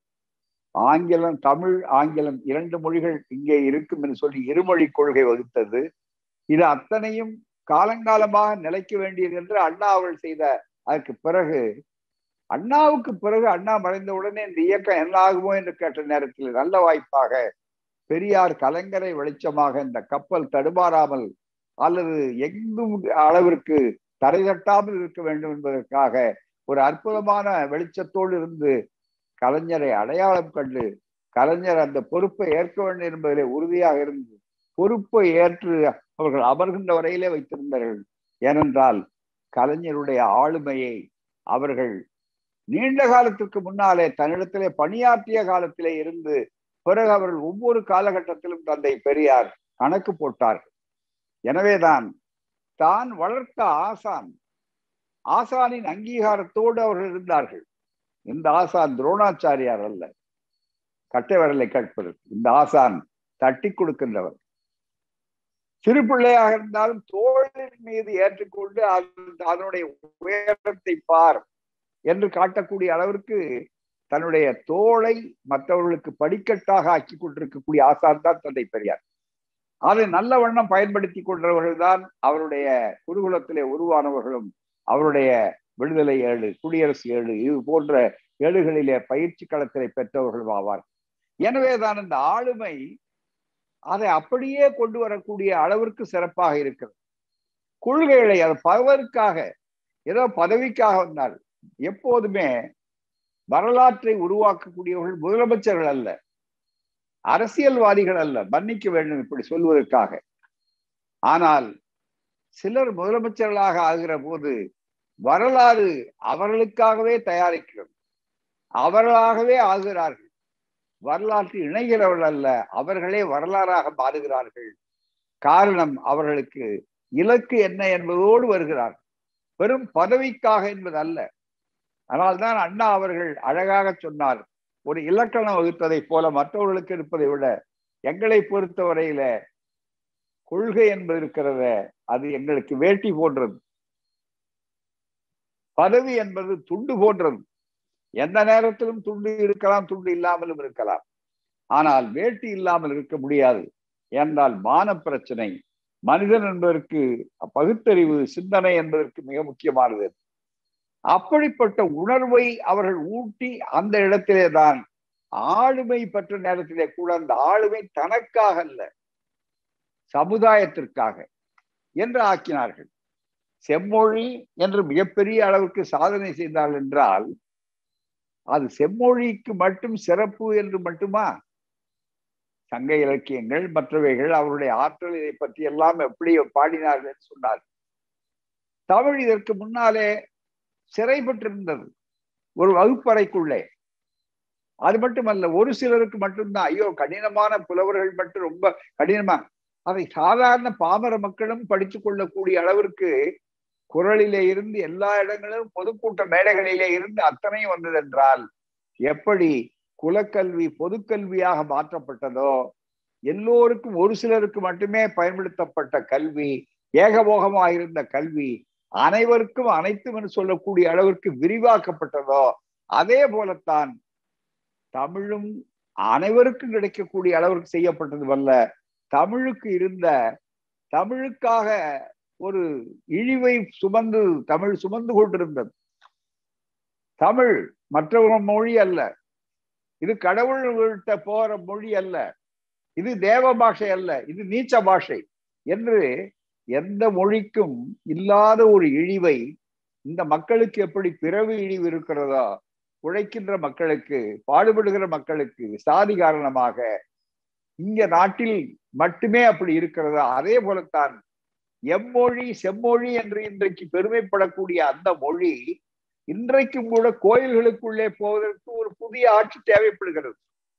ஆங்கிலம் தமிழ் ஆங்கிலம் இரண்டு மொழிகள் இங்கே இருக்கும் என்று சொல்லி இருமொழி கொள்கை வகுத்தது இது அத்தனையும் காலங்காலமாக நிலைக்க வேண்டியது என்று அண்ணா அவர்கள் செய்த அதற்கு பிறகு அண்ணாவுக்கு பிறகு அண்ணா மறைந்த உடனே இந்த இயக்கம் என்ன ஆகுமோ என்று கேட்ட நேரத்தில் நல்ல வாய்ப்பாக பெரியார் கலைஞரை வெளிச்சமாக இந்த கப்பல் தடுமாறாமல் அல்லது எங்கும் அளவிற்கு தரை தட்டாமல் இருக்க வேண்டும் என்பதற்காக ஒரு அற்புதமான வெளிச்சத்தோடு இருந்து கலைஞரை அடையாளம் கண்டு கலைஞர் அந்த பொறுப்பை ஏற்க வேண்டும் என்பதிலே உறுதியாக இருந்து பொறுப்பை ஏற்று அவர்கள் அமர்கின்ற வரையிலே வைத்திருந்தார்கள் ஏனென்றால் கலைஞருடைய ஆளுமையை அவர்கள் நீண்ட காலத்திற்கு முன்னாலே தன்னிடத்திலே பணியாற்றிய காலத்திலே இருந்து பிறகு அவர்கள் ஒவ்வொரு காலகட்டத்திலும் தந்தை பெரியார் கணக்கு போட்டார்கள் எனவேதான் தான் வளர்த்த ஆசான் ஆசானின் அங்கீகாரத்தோடு அவர்கள் இருந்தார்கள் இந்த ஆசான் துரோணாச்சாரியார் அல்ல கட்டை வரலை கேட்பதற்கு இந்த ஆசான் தட்டி கொடுக்கின்றவர் சிறு பிள்ளையாக இருந்தாலும் தோழின் மீது ஏற்றுக்கொண்டு அதனுடைய உயரத்தை பார் என்று காட்டக்கூடிய அளவிற்கு தன்னுடைய தோளை மற்றவர்களுக்கு படிக்கட்டாக ஆக்கி கொண்டிருக்கக்கூடிய ஆசான் தான் தந்தை பெரியார் அதை நல்ல வண்ணம் பயன்படுத்தி கொண்டவர்கள் தான் அவருடைய குருகுலத்திலே உருவானவர்களும் அவருடைய விடுதலை ஏழு குடியரசு ஏழு இது போன்ற ஏழுகளிலே பயிற்சி களத்திலே பெற்றவர்களும் ஆவார் எனவே தான் இந்த ஆளுமை அதை அப்படியே கொண்டு வரக்கூடிய அளவிற்கு சிறப்பாக இருக்கிறது கொள்கைகளை அது பதவிக்காக ஏதோ பதவிக்காக வந்தால் எப்போதுமே வரலாற்றை உருவாக்கக்கூடியவர்கள் முதலமைச்சர்கள் அல்ல அரசியல்வாதிகள் அல்ல மன்னிக்க வேண்டும் இப்படி சொல்வதற்காக ஆனால் சிலர் முதலமைச்சர்களாக ஆகிற போது வரலாறு அவர்களுக்காகவே தயாரிக்கிறது அவர்களாகவே ஆகிறார்கள் வரலாற்று இணைகிறவர்கள் அல்ல அவர்களே வரலாறாக மாறுகிறார்கள் காரணம் அவர்களுக்கு இலக்கு என்ன என்பதோடு வருகிறார்கள் வெறும் பதவிக்காக என்பது அல்ல அதனால்தான் அண்ணா அவர்கள் அழகாக சொன்னார் ஒரு இலக்கணம் வகுத்ததை போல மற்றவர்களுக்கு இருப்பதை விட எங்களை பொறுத்தவரையில கொள்கை என்பது இருக்கிறத அது எங்களுக்கு வேட்டி போன்றது பதவி என்பது துண்டு போன்றது எந்த நேரத்திலும் துண்டு இருக்கலாம் துண்டு இல்லாமலும் இருக்கலாம் ஆனால் வேட்டி இல்லாமல் இருக்க முடியாது என்றால் மான பிரச்சனை மனிதன் என்பதற்கு பகுத்தறிவு சிந்தனை என்பதற்கு மிக முக்கியமானது அப்படிப்பட்ட உணர்வை அவர்கள் ஊட்டி அந்த இடத்திலே தான் ஆளுமை பெற்ற நேரத்திலே கூட அந்த ஆளுமை தனக்காக அல்ல சமுதாயத்திற்காக என்று ஆக்கினார்கள் செம்மொழி என்று மிகப்பெரிய அளவுக்கு சாதனை செய்தார்கள் என்றால் அது செம்மொழிக்கு மட்டும் சிறப்பு என்று மட்டுமா சங்க இலக்கியங்கள் மற்றவைகள் அவருடைய ஆற்றல் இதை பற்றி எல்லாம் எப்படி பாடினார்கள் என்று சொன்னார் தமிழ் இதற்கு முன்னாலே சிறைப்பட்டிருந்தது ஒரு வகுப்பறைக்குள்ளே அது மட்டுமல்ல ஒரு சிலருக்கு மட்டும்தான் ஐயோ கடினமான புலவர்கள் மட்டும் ரொம்ப கடினமா அதை சாதாரண பாமர மக்களும் படித்துக் கொள்ளக்கூடிய அளவிற்கு குரலிலே இருந்து எல்லா இடங்களிலும் பொதுக்கூட்ட மேடைகளிலே இருந்து அத்தனையும் வந்தது என்றால் எப்படி குலக்கல்வி பொதுக்கல்வியாக மாற்றப்பட்டதோ எல்லோருக்கும் ஒரு சிலருக்கு மட்டுமே பயன்படுத்தப்பட்ட கல்வி ஏகபோகமாக இருந்த கல்வி அனைவருக்கும் அனைத்தும் என்று சொல்லக்கூடிய அளவிற்கு விரிவாக்கப்பட்டதோ அதே போலத்தான் தமிழும் அனைவருக்கும் கிடைக்கக்கூடிய அளவிற்கு செய்யப்பட்டது அல்ல தமிழுக்கு இருந்த தமிழுக்காக ஒரு இழிவை சுமந்து தமிழ் சுமந்து கொண்டிருந்தது தமிழ் மற்றவங்க மொழி அல்ல இது கடவுள்கிட்ட போற மொழி அல்ல இது தேவ பாஷை அல்ல இது நீச்ச பாஷை என்று எந்த மொழிக்கும் இல்லாத ஒரு இழிவை இந்த மக்களுக்கு எப்படி பிறவி இழிவு இருக்கிறதோ உழைக்கின்ற மக்களுக்கு பாடுபடுகிற மக்களுக்கு சாதி காரணமாக இங்க நாட்டில் மட்டுமே அப்படி இருக்கிறதா அதே போலத்தான் எம்மொழி செம்மொழி என்று இன்றைக்கு பெருமைப்படக்கூடிய அந்த மொழி இன்றைக்கும் கூட கோயில்களுக்குள்ளே போவதற்கு ஒரு புதிய ஆட்சி தேவைப்படுகிறது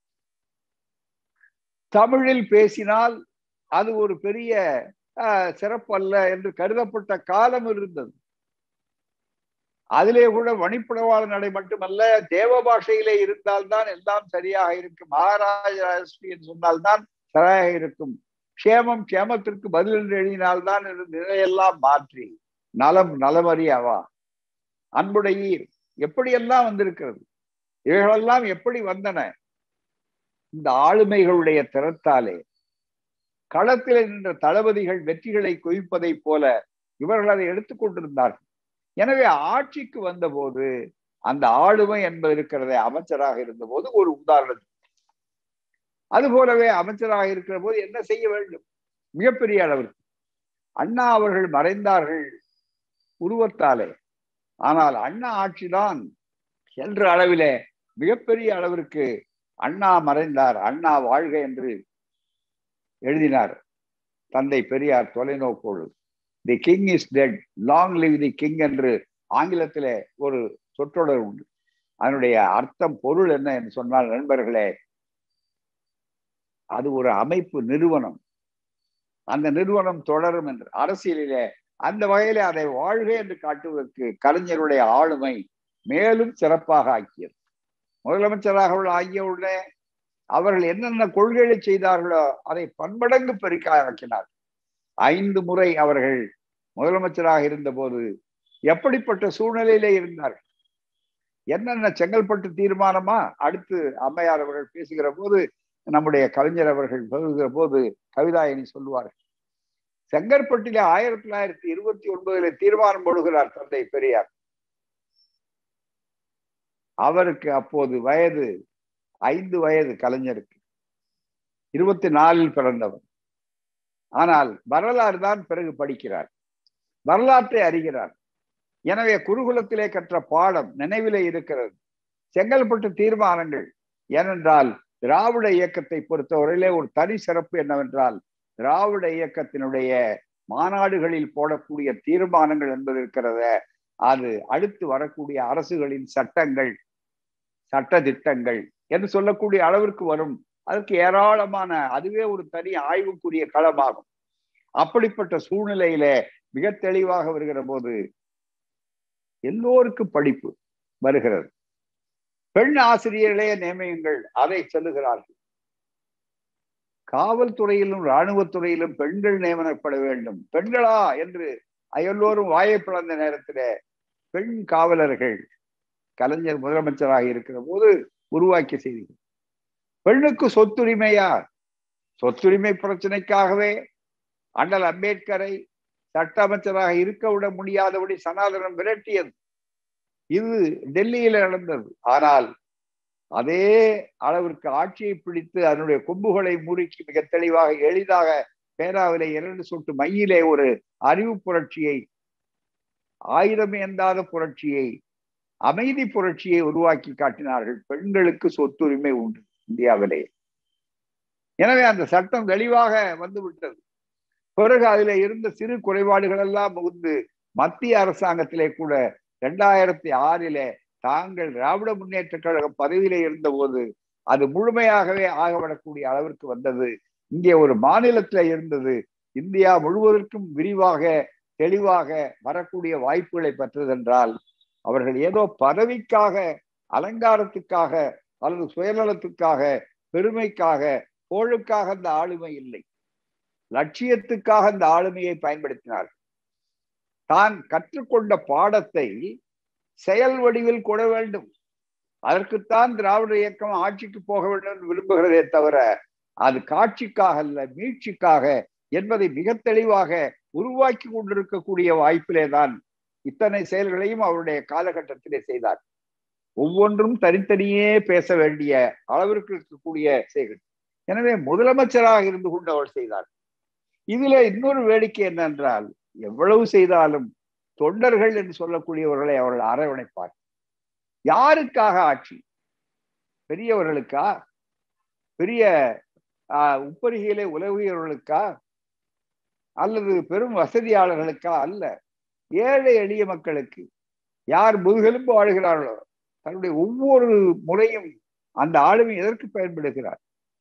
தமிழில் பேசினால் அது ஒரு பெரிய சிறப்பு அல்ல என்று கருதப்பட்ட காலம் இருந்தது அதிலே கூட வணிப்புடவாள நடை மட்டுமல்ல தேவ பாஷையிலே இருந்தால்தான் எல்லாம் சரியாக இருக்கும் மகாராஜராஜஸ்ரீ என்று சொன்னால்தான் சரியாக இருக்கும் க்ஷேமம் க்ஷேமத்திற்கு பதில் என்று எழுதினால்தான் நிலையெல்லாம் மாற்றி நலம் நலமறியாவா அன்புடையீர் எப்படியெல்லாம் வந்திருக்கிறது இவைகளெல்லாம் எப்படி வந்தன இந்த ஆளுமைகளுடைய திறத்தாலே களத்தில் நின்ற தளபதிகள் வெற்றிகளை குவிப்பதைப் போல இவர்கள் அதை எடுத்துக்கொண்டிருந்தார்கள் எனவே ஆட்சிக்கு வந்தபோது அந்த ஆளுமை என்பது இருக்கிறதே அமைச்சராக இருந்தபோது ஒரு உதாரணம் அது போலவே அமைச்சராக இருக்கிற போது என்ன செய்ய வேண்டும் மிகப்பெரிய அளவிற்கு அண்ணா அவர்கள் மறைந்தார்கள் உருவத்தாலே ஆனால் அண்ணா ஆட்சிதான் என்ற அளவிலே மிகப்பெரிய அளவிற்கு அண்ணா மறைந்தார் அண்ணா வாழ்க என்று எழுதினார் தந்தை பெரியார் தொலைநோக்கோடு the king is dead long live the king என்று ஆங்கிலத்திலே ஒரு சொற்றொடர் உண்டு அதனுடைய அர்த்தம் பொருள் என்ன என்று சொன்னால் நண்பர்களே அது ஒரு அமைப்பு நிறுவனம் அந்த நிறுவனம் தொடரும் என்று அரசியலிலே அந்த வகையிலே அதை வாழ்க என்று காட்டுவதற்கு கலைஞருடைய ஆளுமை மேலும் சிறப்பாக ஆக்கியது முதலமைச்சராக ஆகிய உடனே அவர்கள் என்னென்ன கொள்கைகளை செய்தார்களோ அதை பன்மடங்கு பெருக்க ஆக்கினார் ஐந்து முறை அவர்கள் முதலமைச்சராக இருந்தபோது எப்படிப்பட்ட சூழ்நிலையிலே இருந்தார்கள் என்னென்ன செங்கல்பட்டு தீர்மானமா அடுத்து அம்மையார் அவர்கள் பேசுகிற போது நம்முடைய கலைஞர் அவர்கள் பகுகிற போது கவிதாயினி சொல்லுவார்கள் செங்கற்பட்டிலே ஆயிரத்தி தொள்ளாயிரத்தி இருபத்தி ஒன்பதுல தீர்மானம் போடுகிறார் தந்தை பெரியார் அவருக்கு அப்போது வயது ஐந்து வயது கலைஞருக்கு இருபத்தி நாலில் பிறந்தவர் ஆனால் வரலாறு தான் பிறகு படிக்கிறார் வரலாற்றை அறிகிறார் எனவே குருகுலத்திலே கற்ற பாடம் நினைவிலே இருக்கிறது செங்கல்பட்டு தீர்மானங்கள் ஏனென்றால் திராவிட இயக்கத்தை பொறுத்தவரையிலே ஒரு தனி சிறப்பு என்னவென்றால் திராவிட இயக்கத்தினுடைய மாநாடுகளில் போடக்கூடிய தீர்மானங்கள் என்பது இருக்கிறத அது அடுத்து வரக்கூடிய அரசுகளின் சட்டங்கள் சட்ட திட்டங்கள் என்று சொல்லக்கூடிய அளவிற்கு வரும் அதற்கு ஏராளமான அதுவே ஒரு தனி ஆய்வுக்குரிய களமாகும் அப்படிப்பட்ட சூழ்நிலையில மிக தெளிவாக வருகிற போது எல்லோருக்கும் படிப்பு வருகிறது பெண் ஆசிரியர்களே நியமியுங்கள் அதை சொல்லுகிறார்கள் காவல்துறையிலும் இராணுவத்துறையிலும் பெண்கள் நியமனப்பட வேண்டும் பெண்களா என்று எல்லோரும் வாயை பிளந்த நேரத்துல பெண் காவலர்கள் கலைஞர் முதலமைச்சராக இருக்கிற போது உருவாக்கிய செய்திகள் பெண்ணுக்கு சொத்துரிமையா சொத்துரிமை பிரச்சனைக்காகவே அண்ணல் அம்பேத்கரை சட்ட அமைச்சராக இருக்க விட முடியாதபடி சனாதனம் விரட்டியது இது டெல்லியில நடந்தது ஆனால் அதே அளவிற்கு ஆட்சியை பிடித்து அதனுடைய கொம்புகளை முறுக்கி மிக தெளிவாக எளிதாக பேராவிலே இரண்டு சொட்டு மையிலே ஒரு அறிவு புரட்சியை ஆயுதம் எந்தாத புரட்சியை அமைதி புரட்சியை உருவாக்கி காட்டினார்கள் பெண்களுக்கு சொத்துரிமை உண்டு இந்தியாவிலே எனவே அந்த சட்டம் தெளிவாக வந்து விட்டது பிறகு அதுல இருந்த சிறு குறைபாடுகள் எல்லாம் முகுந்து மத்திய அரசாங்கத்திலே கூட இரண்டாயிரத்தி ஆறிலே தாங்கள் திராவிட முன்னேற்ற கழக பதவியிலே இருந்த போது அது முழுமையாகவே ஆகப்படக்கூடிய அளவிற்கு வந்தது இங்கே ஒரு மாநிலத்துல இருந்தது இந்தியா முழுவதற்கும் விரிவாக தெளிவாக வரக்கூடிய வாய்ப்புகளை பெற்றதென்றால் அவர்கள் ஏதோ பதவிக்காக அலங்காரத்துக்காக அல்லது சுயநலத்துக்காக பெருமைக்காக போழுக்காக அந்த ஆளுமை இல்லை லட்சியத்துக்காக அந்த ஆளுமையை பயன்படுத்தினார் தான் கற்றுக்கொண்ட பாடத்தை செயல் வடிவில் கொட வேண்டும் அதற்குத்தான் திராவிட இயக்கம் ஆட்சிக்கு போக வேண்டும் என்று விரும்புகிறதே தவிர அது காட்சிக்காக அல்ல மீட்சிக்காக என்பதை மிக தெளிவாக உருவாக்கி கொண்டிருக்கக்கூடிய வாய்ப்பிலே தான் இத்தனை செயல்களையும் அவருடைய காலகட்டத்திலே செய்தார் ஒவ்வொன்றும் தனித்தனியே பேச வேண்டிய அளவிற்கு இருக்கக்கூடிய செயல்கள் எனவே முதலமைச்சராக இருந்து கொண்டு அவர் செய்தார் இதுல இன்னொரு வேடிக்கை என்னென்றால் எவ்வளவு செய்தாலும் தொண்டர்கள் என்று சொல்லக்கூடியவர்களை அவர்கள் அரவணைப்பார் யாருக்காக ஆட்சி பெரியவர்களுக்கா பெரிய உப்பரிகையிலே உலகியவர்களுக்கா அல்லது பெரும் வசதியாளர்களுக்கா அல்ல ஏழை எளிய மக்களுக்கு யார் முதுகெலும்பு வாழ்கிறார்களோ தன்னுடைய ஒவ்வொரு முறையும் அந்த ஆளுமை எதற்கு பயன்படுகிறார்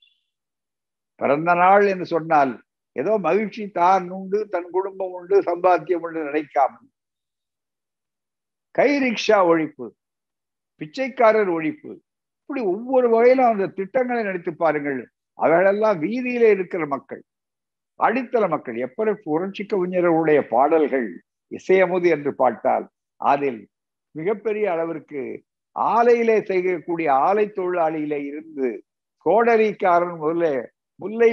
பிறந்த நாள் என்று சொன்னால் ஏதோ மகிழ்ச்சி தான் உண்டு தன் குடும்பம் உண்டு சம்பாத்தியம் உண்டு நினைக்காமல் கை ரிக்ஷா ஒழிப்பு பிச்சைக்காரர் ஒழிப்பு இப்படி ஒவ்வொரு வகையிலும் அந்த திட்டங்களை நினைத்து பாருங்கள் அவர்களெல்லாம் வீதியிலே இருக்கிற மக்கள் அடித்தள மக்கள் எப்படி புரட்சி கவிஞர்களுடைய பாடல்கள் இசையமுது என்று பார்த்தால் அதில் மிகப்பெரிய அளவிற்கு ஆலையிலே செய்யக்கூடிய ஆலை தொழிலாளியிலே இருந்து கோடரிக்காரன் முதல்ல முல்லை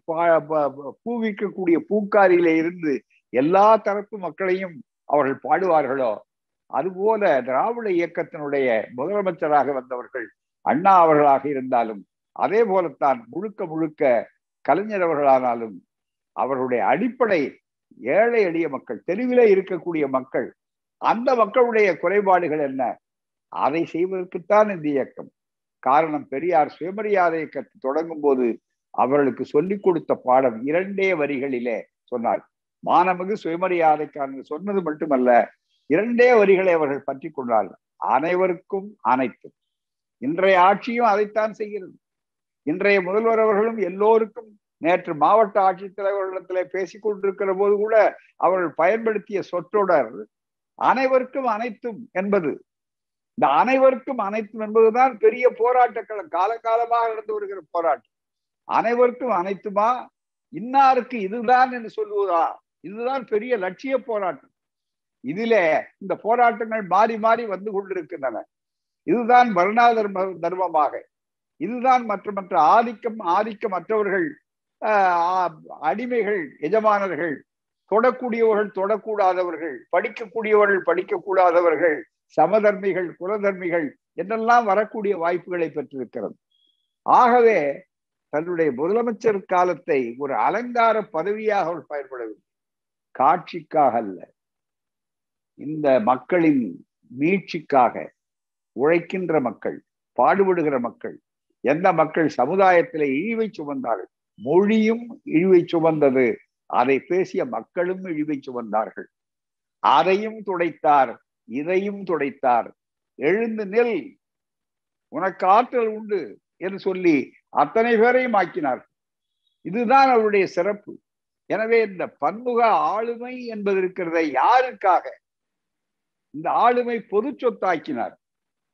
பூ விற்கக்கூடிய பூக்காரியிலே இருந்து எல்லா தரப்பு மக்களையும் அவர்கள் பாடுவார்களோ அதுபோல திராவிட இயக்கத்தினுடைய முதலமைச்சராக வந்தவர்கள் அண்ணா அவர்களாக இருந்தாலும் அதே போலத்தான் முழுக்க முழுக்க கலைஞர் அவர்களானாலும் அவர்களுடைய அடிப்படை ஏழை எளிய மக்கள் தெருவிலே இருக்கக்கூடிய மக்கள் அந்த மக்களுடைய குறைபாடுகள் என்ன அதை செய்வதற்குத்தான் இந்த இயக்கம் காரணம் பெரியார் சுயமரியாதை இயக்கத்தை தொடங்கும் போது அவர்களுக்கு சொல்லிக் கொடுத்த பாடம் இரண்டே வரிகளிலே சொன்னார் மானமிகு சுயமரியாதைக்கான சொன்னது மட்டுமல்ல இரண்டே வரிகளை அவர்கள் பற்றி கொண்டார்கள் அனைவருக்கும் அனைத்தும் இன்றைய ஆட்சியும் அதைத்தான் செய்கிறது இன்றைய முதல்வர் அவர்களும் எல்லோருக்கும் நேற்று மாவட்ட ஆட்சித்தலைவர்களிடத்திலே பேசிக் கொண்டிருக்கிற போது கூட அவர்கள் பயன்படுத்திய சொற்றொடர் அனைவருக்கும் அனைத்தும் என்பது இந்த அனைவருக்கும் அனைத்தும் என்பதுதான் பெரிய போராட்டக்களம் காலகாலமாக நடந்து வருகிற போராட்டம் அனைவருக்கும் அனைத்துமா இன்னாருக்கு இதுதான் என்று சொல்லுவதா இதுதான் பெரிய லட்சிய போராட்டம் இதிலே இந்த போராட்டங்கள் மாறி மாறி வந்து கொண்டிருக்கின்றன இதுதான் வருணா தர்ம தர்மமாக இதுதான் மற்ற மற்ற ஆதிக்கம் ஆதிக்கம் மற்றவர்கள் அடிமைகள் எஜமானர்கள் தொடக்கூடியவர்கள் தொடக்கூடாதவர்கள் படிக்கக்கூடியவர்கள் படிக்கக்கூடாதவர்கள் சமதர்மிகள் குலதர்மிகள் என்றெல்லாம் வரக்கூடிய வாய்ப்புகளை பெற்றிருக்கிறது ஆகவே தன்னுடைய முதலமைச்சர் காலத்தை ஒரு அலங்கார பதவியாக அவர் பயன்படவில்லை காட்சிக்காக அல்ல இந்த மக்களின் மீட்சிக்காக உழைக்கின்ற மக்கள் பாடுபடுகிற மக்கள் எந்த மக்கள் சமுதாயத்திலே இழிவை சுமந்தார்கள் மொழியும் இழிவை சுமந்தது அதை பேசிய மக்களும் இழிவை சுமந்தார்கள் அதையும் துடைத்தார் இதையும் துடைத்தார் எழுந்து நெல் உனக்கு ஆற்றல் உண்டு என்று சொல்லி அத்தனை பேரையும் ஆக்கினார் இதுதான் அவருடைய சிறப்பு எனவே இந்த பன்முக ஆளுமை என்பது இருக்கிறத யாருக்காக இந்த ஆளுமை பொது சொத்தாக்கினார்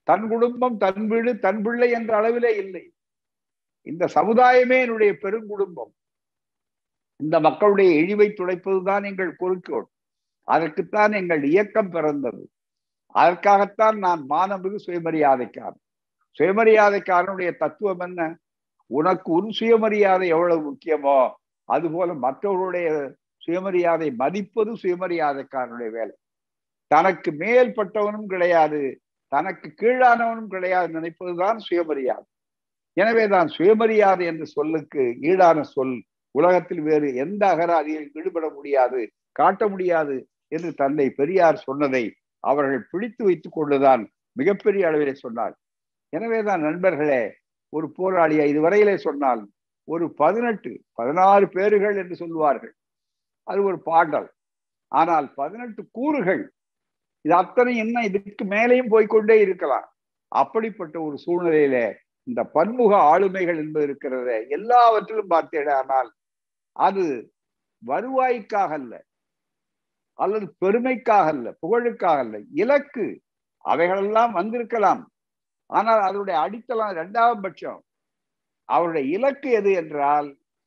தன் குடும்பம் தன் வீடு தன் பிள்ளை என்ற அளவிலே இல்லை இந்த சமுதாயமே என்னுடைய பெருங்குடும்பம் இந்த மக்களுடைய இழிவை துடைப்பதுதான் எங்கள் குறிக்கோள் அதற்குத்தான் எங்கள் இயக்கம் பிறந்தது அதற்காகத்தான் நான் மானமிகு சுயமரியாதைக்காரன் சுயமரியாதைக்காரனுடைய தத்துவம் என்ன உனக்கு உன் சுயமரியாதை எவ்வளவு முக்கியமோ அதுபோல மற்றவர்களுடைய சுயமரியாதை மதிப்பது சுயமரியாதைக்காரனுடைய வேலை தனக்கு மேல்பட்டவனும் கிடையாது தனக்கு கீழானவனும் கிடையாது நினைப்பதுதான் சுயமரியாதை எனவேதான் சுயமரியாதை என்ற சொல்லுக்கு ஈடான சொல் உலகத்தில் வேறு எந்த அகராதியில் ஈடுபட முடியாது காட்ட முடியாது என்று தந்தை பெரியார் சொன்னதை அவர்கள் பிடித்து வைத்துக் கொண்டுதான் மிகப்பெரிய அளவிலே சொன்னார் எனவேதான் நண்பர்களே ஒரு போராளியா இதுவரையிலே சொன்னால் ஒரு பதினெட்டு பதினாறு பேர்கள் என்று சொல்லுவார்கள் அது ஒரு பாடல் ஆனால் பதினெட்டு கூறுகள் இது அத்தனை என்ன இதுக்கு மேலேயும் போய்கொண்டே இருக்கலாம் அப்படிப்பட்ட ஒரு சூழ்நிலையில இந்த பன்முக ஆளுமைகள் என்பது இருக்கிறத எல்லாவற்றிலும் பார்த்தேடானால் அது வருவாய்க்காக அல்ல அல்லது பெருமைக்காக அல்ல புகழுக்காக அல்ல இலக்கு அவைகளெல்லாம் வந்திருக்கலாம் ஆனால் அதனுடைய அடித்தளம் இரண்டாம் பட்சம் அவருடைய இலக்கு எது என்றால்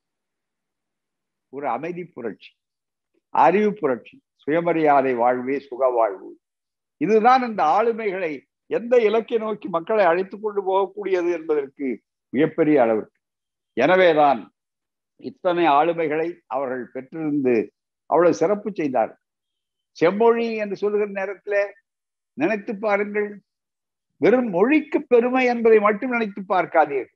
ஒரு அமைதி புரட்சி அறிவு புரட்சி சுயமரியாதை வாழ்வே சுக வாழ்வு இதுதான் இந்த ஆளுமைகளை எந்த இலக்கை நோக்கி மக்களை அழைத்துக் கொண்டு போகக்கூடியது என்பதற்கு மிகப்பெரிய அளவிற்கு எனவேதான் இத்தனை ஆளுமைகளை அவர்கள் பெற்றிருந்து அவ்வளவு சிறப்பு செய்தார் செம்மொழி என்று சொல்லுகிற நேரத்துல நினைத்து பாருங்கள் வெறும் மொழிக்கு பெருமை என்பதை மட்டும் நினைத்து பார்க்காதீர்கள்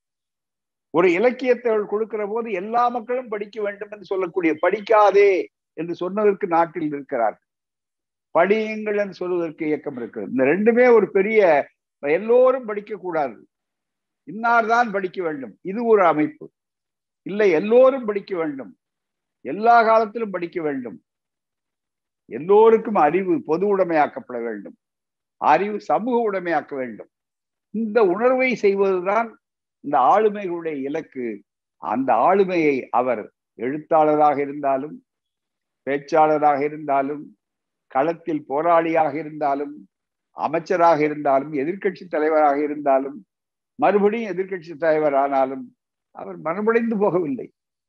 ஒரு இலக்கியத்தை அவள் கொடுக்கிற போது எல்லா மக்களும் படிக்க வேண்டும் என்று சொல்லக்கூடிய படிக்காதே என்று சொன்னதற்கு நாட்டில் இருக்கிறார்கள் படியுங்கள் என்று சொல்வதற்கு இயக்கம் இருக்கிறது இந்த ரெண்டுமே ஒரு பெரிய எல்லோரும் படிக்க கூடாது இன்னார் தான் படிக்க வேண்டும் இது ஒரு அமைப்பு இல்லை எல்லோரும் படிக்க வேண்டும் எல்லா காலத்திலும் படிக்க வேண்டும் எல்லோருக்கும் அறிவு பொது உடைமையாக்கப்பட வேண்டும் அறிவு சமூக உடைமையாக்க வேண்டும் இந்த உணர்வை செய்வதுதான் இந்த ஆளுமைகளுடைய இலக்கு அந்த ஆளுமையை அவர் எழுத்தாளராக இருந்தாலும் பேச்சாளராக இருந்தாலும் களத்தில் போராளியாக இருந்தாலும் அமைச்சராக இருந்தாலும் எதிர்கட்சி தலைவராக இருந்தாலும் மறுபடியும் எதிர்கட்சி தலைவர் ஆனாலும் அவர் மனமுடைந்து போகவில்லை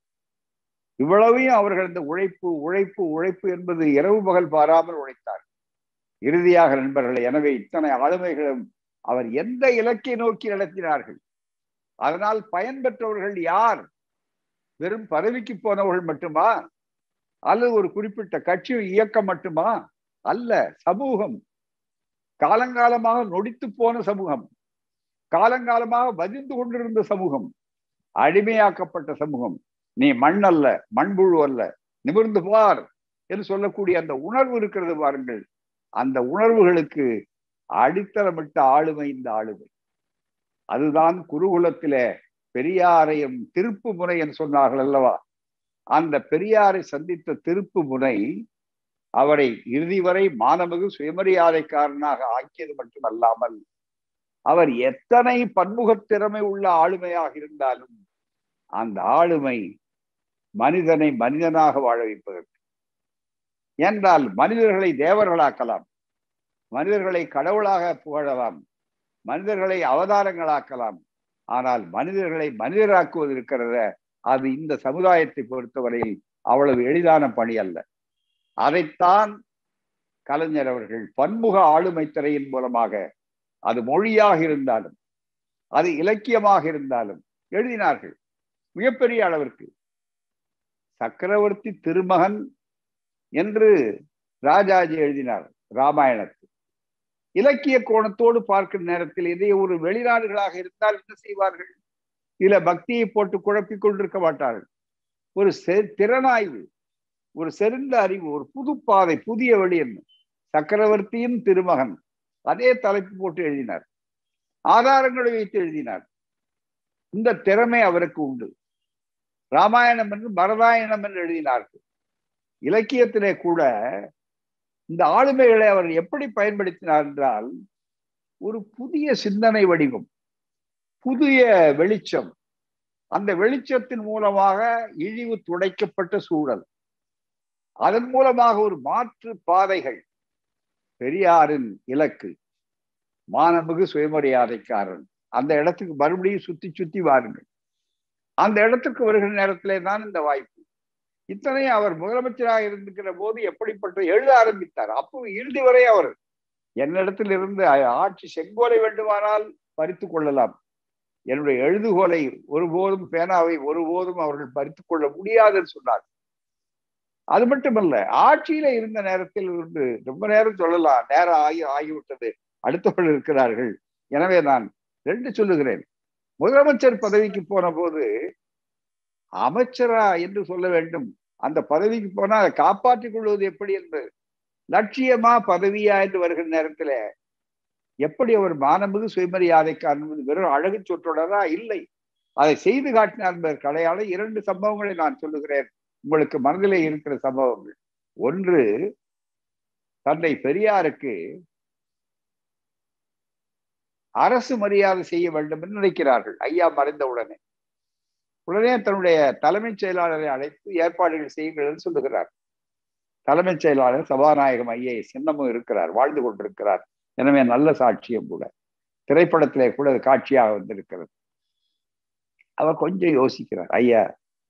இவ்வளவையும் அவர்கள் இந்த உழைப்பு உழைப்பு உழைப்பு என்பது இரவு பகல் பாராமல் உழைத்தார் இறுதியாக நண்பர்கள் எனவே இத்தனை ஆளுமைகளும் அவர் எந்த இலக்கை நோக்கி நடத்தினார்கள் அதனால் பயன் பெற்றவர்கள் யார் வெறும் பதவிக்கு போனவர்கள் மட்டுமா அல்லது ஒரு குறிப்பிட்ட கட்சி இயக்கம் மட்டுமா அல்ல சமூகம் காலங்காலமாக நொடித்து போன சமூகம் காலங்காலமாக வதிந்து கொண்டிருந்த சமூகம் அடிமையாக்கப்பட்ட சமூகம் நீ மண் அல்ல மண்புழு அல்ல நிமிர்ந்து பார் என்று சொல்லக்கூடிய அந்த உணர்வு இருக்கிறது பாருங்கள் அந்த உணர்வுகளுக்கு அடித்தளமிட்ட ஆளுமை இந்த ஆளுமை அதுதான் குருகுலத்திலே பெரியாரையும் திருப்பு முனை என்று சொன்னார்கள் அல்லவா அந்த பெரியாரை சந்தித்த திருப்பு முனை அவரை இறுதி வரை மானமிகு சுயமரியாதைக்காரனாக ஆக்கியது மட்டுமல்லாமல் அவர் எத்தனை பன்முகத் திறமை உள்ள ஆளுமையாக இருந்தாலும் அந்த ஆளுமை மனிதனை மனிதனாக வாழ வைப்பதற்கு என்றால் மனிதர்களை தேவர்களாக்கலாம் மனிதர்களை கடவுளாக புகழலாம் மனிதர்களை அவதாரங்களாக்கலாம் ஆனால் மனிதர்களை மனிதராக்குவது இருக்கிறத அது இந்த சமுதாயத்தை பொறுத்தவரையில் அவ்வளவு எளிதான பணி அல்ல அதைத்தான் கலைஞர் அவர்கள் பன்முக ஆளுமை திரையின் மூலமாக அது மொழியாக இருந்தாலும் அது இலக்கியமாக இருந்தாலும் எழுதினார்கள் மிகப்பெரிய அளவிற்கு சக்கரவர்த்தி திருமகன் என்று ராஜாஜி எழுதினார் ராமாயணத்தில் இலக்கிய கோணத்தோடு பார்க்கிற நேரத்தில் இதை ஒரு வெளிநாடுகளாக இருந்தால் என்ன செய்வார்கள் இதுல பக்தியை போட்டு குழப்பிக் கொண்டிருக்க மாட்டார்கள் ஒரு திறனாய்வு ஒரு செறிந்த அறிவு ஒரு புது பாதை புதிய வழி என்ன சக்கரவர்த்தியின் திருமகன் அதே தலைப்பு போட்டு எழுதினார் ஆதாரங்களை வைத்து எழுதினார் இந்த திறமை அவருக்கு உண்டு ராமாயணம் என்று பரதாயணம் என்று எழுதினார்கள் இலக்கியத்திலே கூட இந்த ஆளுமைகளை அவர் எப்படி பயன்படுத்தினார் என்றால் ஒரு புதிய சிந்தனை வடிவம் புதிய வெளிச்சம் அந்த வெளிச்சத்தின் மூலமாக இழிவு துடைக்கப்பட்ட சூழல் அதன் மூலமாக ஒரு மாற்று பாதைகள் பெரியாரின் இலக்கு மானமிகு சுயமரியாதைக்காரன் அந்த இடத்துக்கு மறுபடியும் சுத்தி சுத்தி வாருங்கள் அந்த இடத்துக்கு வருகிற நேரத்திலே தான் இந்த வாய்ப்பு இத்தனையும் அவர் முதலமைச்சராக இருந்திருக்கிற போது எப்படிப்பட்ட எழுத ஆரம்பித்தார் அப்போ இறுதி வரை அவர் என்னிடத்தில் இருந்து ஆட்சி செங்கோலை வேண்டுமானால் பறித்து கொள்ளலாம் என்னுடைய எழுதுகோலை ஒருபோதும் பேனாவை ஒருபோதும் அவர்கள் பறித்து கொள்ள முடியாதுன்னு சொன்னார் அது மட்டுமல்ல ஆட்சியில இருந்த நேரத்தில் இருந்து ரொம்ப நேரம் சொல்லலாம் நேரம் ஆகி ஆகிவிட்டது அடுத்தவர்கள் இருக்கிறார்கள் எனவே நான் ரெண்டு சொல்லுகிறேன் முதலமைச்சர் பதவிக்கு போன போது அமைச்சரா என்று சொல்ல வேண்டும் அந்த பதவிக்கு போனா அதை காப்பாற்றிக் கொள்வது எப்படி என்று லட்சியமா பதவியா என்று வருகிற நேரத்துல எப்படி அவர் மானமிகு சுயமரியாதைக்கு அனுமதி வெறும் அழகு சொற்றொடரா இல்லை அதை செய்து காட்டினார் என்பதற்கு அடையாள இரண்டு சம்பவங்களை நான் சொல்லுகிறேன் உங்களுக்கு மனதிலே இருக்கிற சம்பவங்கள் ஒன்று தந்தை பெரியாருக்கு அரசு மரியாதை செய்ய வேண்டும் என்று நினைக்கிறார்கள் ஐயா மறைந்த உடனே உடனே தன்னுடைய தலைமைச் செயலாளரை அழைத்து ஏற்பாடுகள் செய்யுங்கள் என்று சொல்லுகிறார் தலைமைச் செயலாளர் சபாநாயகம் ஐஏ சின்னமும் இருக்கிறார் வாழ்ந்து கொண்டிருக்கிறார் எனவே நல்ல சாட்சியம் கூட திரைப்படத்திலே கூட காட்சியாக வந்திருக்கிறது அவர் கொஞ்சம் யோசிக்கிறார் ஐயா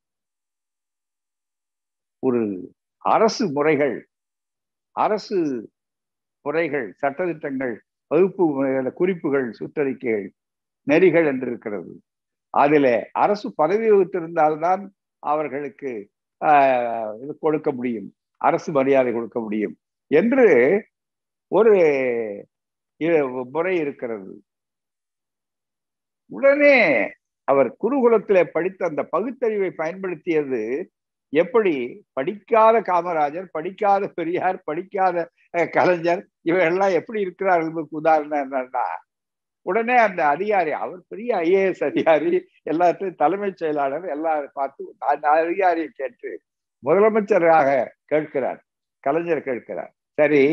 ஒரு அரசு முறைகள் அரசு முறைகள் சட்டத்திட்டங்கள் வகுப்பு குறிப்புகள் சுற்றறிக்கைகள் நெறிகள் என்று இருக்கிறது அதில அரசு பதவி வகுத்திருந்தால்தான் அவர்களுக்கு இது கொடுக்க முடியும் அரசு மரியாதை கொடுக்க முடியும் என்று ஒரு முறை இருக்கிறது உடனே அவர் குருகுலத்திலே படித்த அந்த பகுத்தறிவை பயன்படுத்தியது எப்படி படிக்காத காமராஜர் படிக்காத பெரியார் படிக்காத கலைஞர் இவைகள்லாம் எப்படி இருக்கிறார்கள் உதாரணம் என்னன்னா உடனே அந்த அதிகாரி அவர் பெரிய ஐஏஎஸ் அதிகாரி எல்லாத்தையும் தலைமைச் செயலாளர் எல்லாரும் பார்த்து அந்த அதிகாரியை கேட்டு முதலமைச்சராக கேட்கிறார் கலைஞர் கேட்கிறார் சரி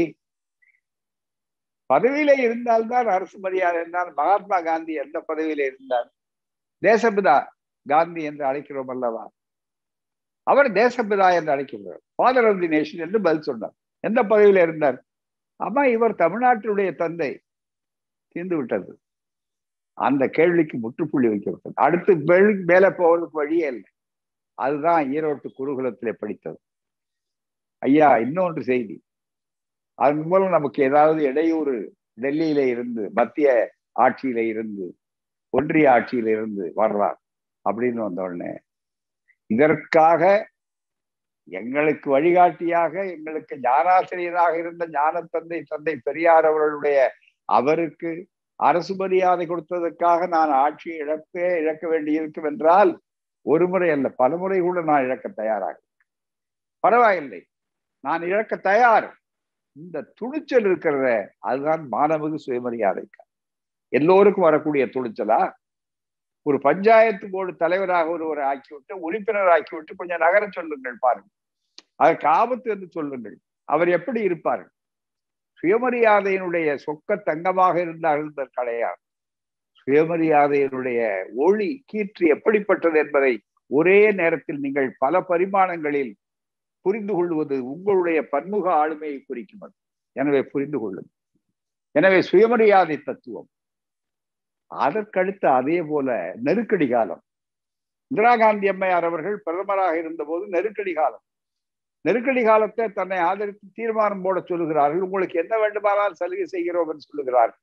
பதவியில இருந்தால்தான் அரசு மரியாதை என்றால் மகாத்மா காந்தி எந்த பதவியில இருந்தார் தேசபிதா காந்தி என்று அழைக்கிறோம் அல்லவா அவர் தேசபிதா என்று அழைக்கிறார் ஃபாதர் ஆஃப் தி நேஷன் என்று பதில் சொன்னார் எந்த பதவியில இருந்தார் அம்மா இவர் தமிழ்நாட்டினுடைய தந்தை தீர்ந்து விட்டது அந்த கேள்விக்கு முற்றுப்புள்ளி வைக்கப்பட்டது அடுத்து மேல போவதற்கு வழியே இல்லை அதுதான் ஈரோட்டு குருகுலத்திலே படித்தது ஐயா இன்னொன்று செய்தி அதன் மூலம் நமக்கு ஏதாவது இடையூறு டெல்லியில இருந்து மத்திய ஆட்சியில இருந்து ஒன்றிய ஆட்சியில இருந்து வர்றார் அப்படின்னு வந்த உடனே இதற்காக எங்களுக்கு வழிகாட்டியாக எங்களுக்கு ஞானாசிரியராக இருந்த ஞான தந்தை தந்தை பெரியார் அவர்களுடைய அவருக்கு அரசு மரியாதை கொடுத்ததற்காக நான் ஆட்சியை இழப்பே இழக்க வேண்டியிருக்கும் என்றால் ஒரு முறை அல்ல பல முறை கூட நான் இழக்க தயாராக பரவாயில்லை நான் இழக்க தயார் இந்த துணிச்சல் இருக்கிறத அதுதான் மாணவகு சுயமரியாதைக்கா எல்லோருக்கும் வரக்கூடிய துணிச்சலா ஒரு பஞ்சாயத்து போர்டு தலைவராக ஒருவரை ஆக்கிவிட்டு உறுப்பினர் ஆக்கிவிட்டு கொஞ்சம் நகர சொல்லுங்கள் பாருங்கள் அதற்கு ஆபத்து என்று சொல்லுங்கள் அவர் எப்படி இருப்பார் சுயமரியாதையினுடைய சொக்க தங்கமாக இருந்தார்கள் கிடையாது சுயமரியாதையினுடைய ஒளி கீற்று எப்படிப்பட்டது என்பதை ஒரே நேரத்தில் நீங்கள் பல பரிமாணங்களில் புரிந்து கொள்வது உங்களுடைய பன்முக ஆளுமையை குறிக்கும் அது எனவே புரிந்து கொள்ளுங்கள் எனவே சுயமரியாதை தத்துவம் அதற்கடுத்து அதே போல நெருக்கடி காலம் இந்திரா காந்தி அம்மையார் அவர்கள் பிரதமராக இருந்தபோது நெருக்கடி காலம் நெருக்கடி காலத்தை தன்னை ஆதரித்து தீர்மானம் போட சொல்லுகிறார்கள் உங்களுக்கு என்ன வேண்டுமானால் சலுகை செய்கிறோம் என்று சொல்லுகிறார்கள்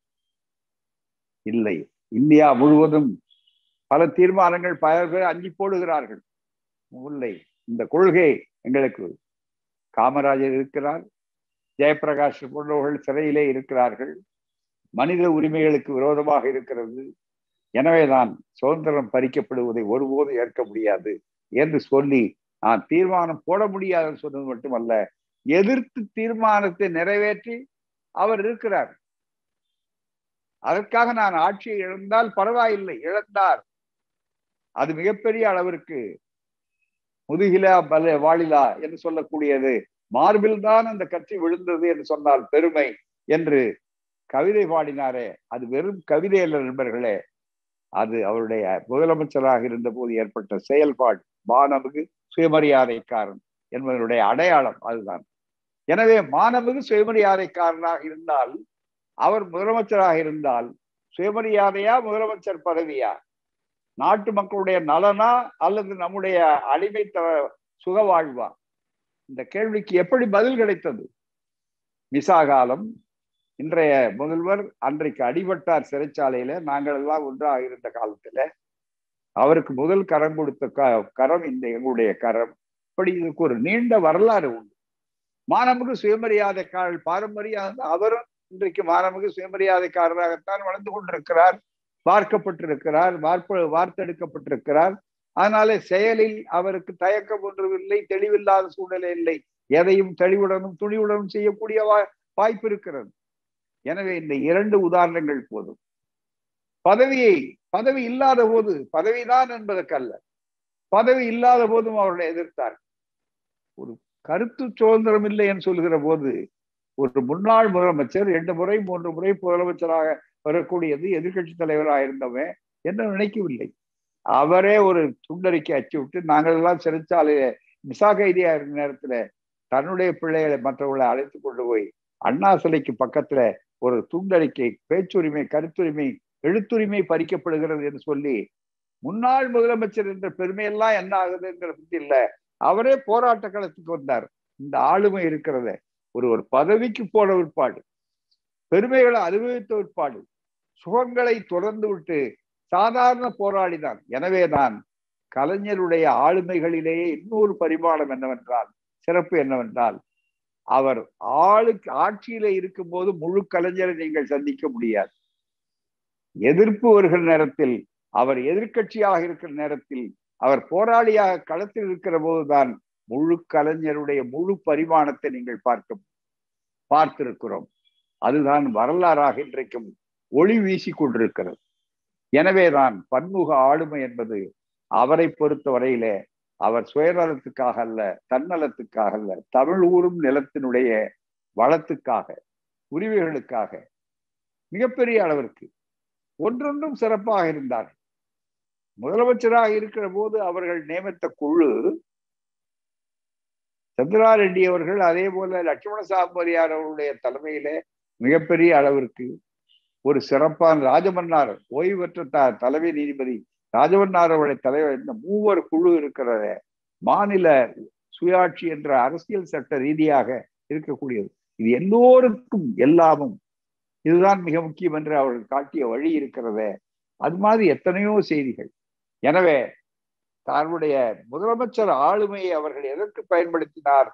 இல்லை இந்தியா முழுவதும் பல தீர்மானங்கள் பல பேர் அஞ்சி போடுகிறார்கள் இல்லை இந்த கொள்கை எங்களுக்கு காமராஜர் இருக்கிறார் ஜெயபிரகாஷ் போன்றவர்கள் சிறையிலே இருக்கிறார்கள் மனித உரிமைகளுக்கு விரோதமாக இருக்கிறது எனவேதான் சுதந்திரம் பறிக்கப்படுவதை ஒருபோது ஏற்க முடியாது என்று சொல்லி நான் தீர்மானம் போட முடியாதுன்னு சொன்னது மட்டுமல்ல எதிர்த்து தீர்மானத்தை நிறைவேற்றி அவர் இருக்கிறார் அதற்காக நான் ஆட்சியை இழந்தால் பரவாயில்லை இழந்தார் அது மிகப்பெரிய அளவிற்கு முதுகிலா பல வாழிலா என்று சொல்லக்கூடியது மார்பில் தான் அந்த கட்சி விழுந்தது என்று சொன்னால் பெருமை என்று கவிதை பாடினாரே அது வெறும் கவிதை அல்ல நண்பர்களே அது அவருடைய முதலமைச்சராக இருந்த போது ஏற்பட்ட செயல்பாடு மாணவகு சுயமரியாதைக்காரன் என்பதனுடைய அடையாளம் அதுதான் எனவே மாணவகு சுயமரியாதைக்காரனாக இருந்தால் அவர் முதலமைச்சராக இருந்தால் சுயமரியாதையா முதலமைச்சர் பதவியா நாட்டு மக்களுடைய நலனா அல்லது நம்முடைய அடிமை சுக வாழ்வா இந்த கேள்விக்கு எப்படி பதில் கிடைத்தது மிசா காலம் இன்றைய முதல்வர் அன்றைக்கு அடிபட்டார் சிறைச்சாலையில நாங்கள் எல்லாம் ஒன்றாக இருந்த காலத்துல அவருக்கு முதல் கரம் கொடுத்த கரம் இந்த எங்களுடைய கரம் இப்படி இதுக்கு ஒரு நீண்ட வரலாறு உண்டு மாணவருக்கு சுயமரியாதைக்காரர் பாரம்பரியம் அவரும் இன்றைக்கு மாணவருக்கு சுயமரியாதைக்காரராகத்தான் வளர்ந்து கொண்டிருக்கிறார் பார்க்கப்பட்டிருக்கிறார் வார்ப்ப வார்த்தெடுக்கப்பட்டிருக்கிறார் அதனால செயலில் அவருக்கு தயக்கம் ஒன்றும் இல்லை தெளிவில்லாத சூழ்நிலை இல்லை எதையும் தெளிவுடனும் துணிவுடனும் செய்யக்கூடிய வாய்ப்பு இருக்கிறது எனவே இந்த இரண்டு உதாரணங்கள் போதும் பதவியை பதவி இல்லாத போது பதவிதான் என்பதற்கல்ல பதவி இல்லாத போதும் அவர்களை எதிர்த்தார் ஒரு கருத்து சுதந்திரம் இல்லை என்று சொல்கிற போது ஒரு முன்னாள் முதலமைச்சர் ரெண்டு முறை மூன்று முறை முதலமைச்சராக வரக்கூடியது எதிர்கட்சி தலைவராக இருந்தவன் என்ன நினைக்கவில்லை அவரே ஒரு துண்டறிக்கை அச்சு விட்டு நாங்கள் எல்லாம் சிறைச்சாலையில மிசா கைதியா இருந்த நேரத்துல தன்னுடைய பிள்ளைகளை மற்றவர்களை அழைத்து கொண்டு போய் அண்ணா சிலைக்கு பக்கத்துல ஒரு துண்டறிக்கை பேச்சுரிமை கருத்துரிமை எழுத்துரிமை பறிக்கப்படுகிறது என்று சொல்லி முன்னாள் முதலமைச்சர் என்ற பெருமையெல்லாம் என்ன ஆகுதுங்கிற பத்தி இல்ல அவரே போராட்ட களத்துக்கு வந்தார் இந்த ஆளுமை இருக்கிறத ஒரு ஒரு பதவிக்கு போன விற்பாடு பெருமைகளை அனுபவித்த விற்பாடு சுகங்களை தொடர்ந்து விட்டு சாதாரண போராளி தான் எனவேதான் கலைஞருடைய ஆளுமைகளிலேயே இன்னொரு பரிமாணம் என்னவென்றால் சிறப்பு என்னவென்றால் அவர் ஆளுக்கு ஆட்சியில இருக்கும் போது முழு கலைஞரை நீங்கள் சந்திக்க முடியாது எதிர்ப்பு வருகிற நேரத்தில் அவர் எதிர்கட்சியாக இருக்கிற நேரத்தில் அவர் போராளியாக களத்தில் இருக்கிற போதுதான் முழு கலைஞருடைய முழு பரிமாணத்தை நீங்கள் பார்க்க பார்த்திருக்கிறோம் அதுதான் வரலாறாக இன்றைக்கும் ஒளி வீசி கொண்டிருக்கிறது எனவேதான் பன்முக ஆளுமை என்பது அவரை பொறுத்த வரையிலே அவர் சுயநலத்துக்காக அல்ல தன்னலத்துக்காக அல்ல தமிழ் ஊரும் நிலத்தினுடைய வளத்துக்காக உரிமைகளுக்காக மிகப்பெரிய அளவிற்கு ஒன்றொன்றும் சிறப்பாக இருந்தார் முதலமைச்சராக இருக்கிற போது அவர்கள் நியமித்த குழு சந்திரா ரெட்டி அவர்கள் அதே போல லட்சுமண சாம்பரியார் அவர்களுடைய தலைமையில மிகப்பெரிய அளவிற்கு ஒரு சிறப்பான ராஜமன்னார் ஓய்வு பெற்ற த தலைமை நீதிபதி ராஜமன்னார் அவருடைய தலைவர் இந்த மூவர் குழு இருக்கிறத மாநில சுயாட்சி என்ற அரசியல் சட்ட ரீதியாக இருக்கக்கூடியது இது எல்லோருக்கும் எல்லாமும் இதுதான் மிக முக்கியம் என்று அவர்கள் காட்டிய வழி இருக்கிறத அது மாதிரி எத்தனையோ செய்திகள் எனவே தன்னுடைய முதலமைச்சர் ஆளுமையை அவர்கள் எதற்கு பயன்படுத்தினார்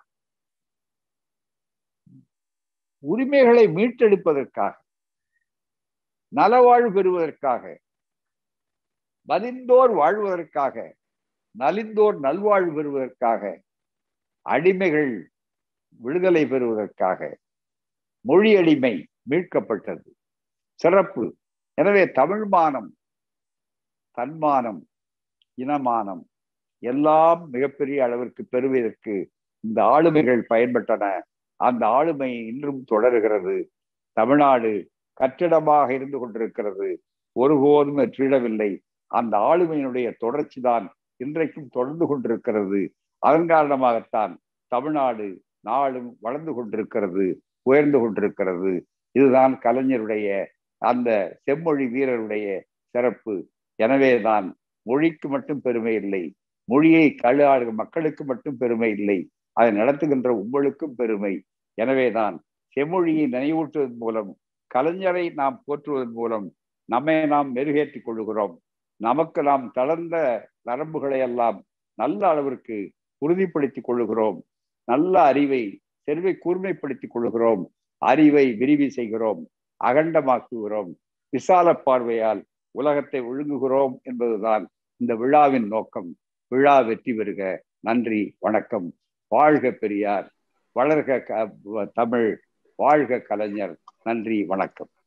உரிமைகளை மீட்டெடுப்பதற்காக நலவாழ்வு பெறுவதற்காக மதிந்தோர் வாழ்வதற்காக நலிந்தோர் நல்வாழ்வு பெறுவதற்காக அடிமைகள் விடுதலை பெறுவதற்காக மொழி அடிமை மீட்கப்பட்டது சிறப்பு எனவே தமிழ் மானம் தன்மானம் இனமானம் எல்லாம் மிகப்பெரிய அளவிற்கு பெறுவதற்கு இந்த ஆளுமைகள் பயன்பட்டன அந்த ஆளுமை இன்றும் தொடர்கிறது தமிழ்நாடு கட்டிடமாக இருந்து கொண்டிருக்கிறது ஒருபோதும் வெற்றிடவில்லை அந்த ஆளுமையினுடைய தொடர்ச்சி தான் இன்றைக்கும் தொடர்ந்து கொண்டிருக்கிறது அதன் காரணமாகத்தான் தமிழ்நாடு நாளும் வளர்ந்து கொண்டிருக்கிறது உயர்ந்து கொண்டிருக்கிறது இதுதான் கலைஞருடைய அந்த செம்மொழி வீரருடைய சிறப்பு எனவேதான் மொழிக்கு மட்டும் பெருமை இல்லை மொழியை கழுஆடு மக்களுக்கு மட்டும் பெருமை இல்லை அதை நடத்துகின்ற உங்களுக்கும் பெருமை எனவேதான் செம்மொழியை நினைவூட்டுவதன் மூலம் கலைஞரை நாம் போற்றுவதன் மூலம் நம்மை நாம் மெருகேற்றிக் கொள்கிறோம் நமக்கு நாம் தளர்ந்த நரம்புகளை எல்லாம் நல்ல அளவிற்கு உறுதிப்படுத்திக் கொள்ளுகிறோம் நல்ல அறிவை செல்வை கூர்மைப்படுத்திக் கொள்கிறோம் அறிவை விரிவி செய்கிறோம் அகண்டமாக்குகிறோம் விசால பார்வையால் உலகத்தை ஒழுங்குகிறோம் என்பதுதான் இந்த விழாவின் நோக்கம் விழா வெற்றி பெறுக நன்றி வணக்கம் வாழ்க பெரியார் வளர்க தமிழ் வாழ்க கலைஞர் நன்றி வணக்கம்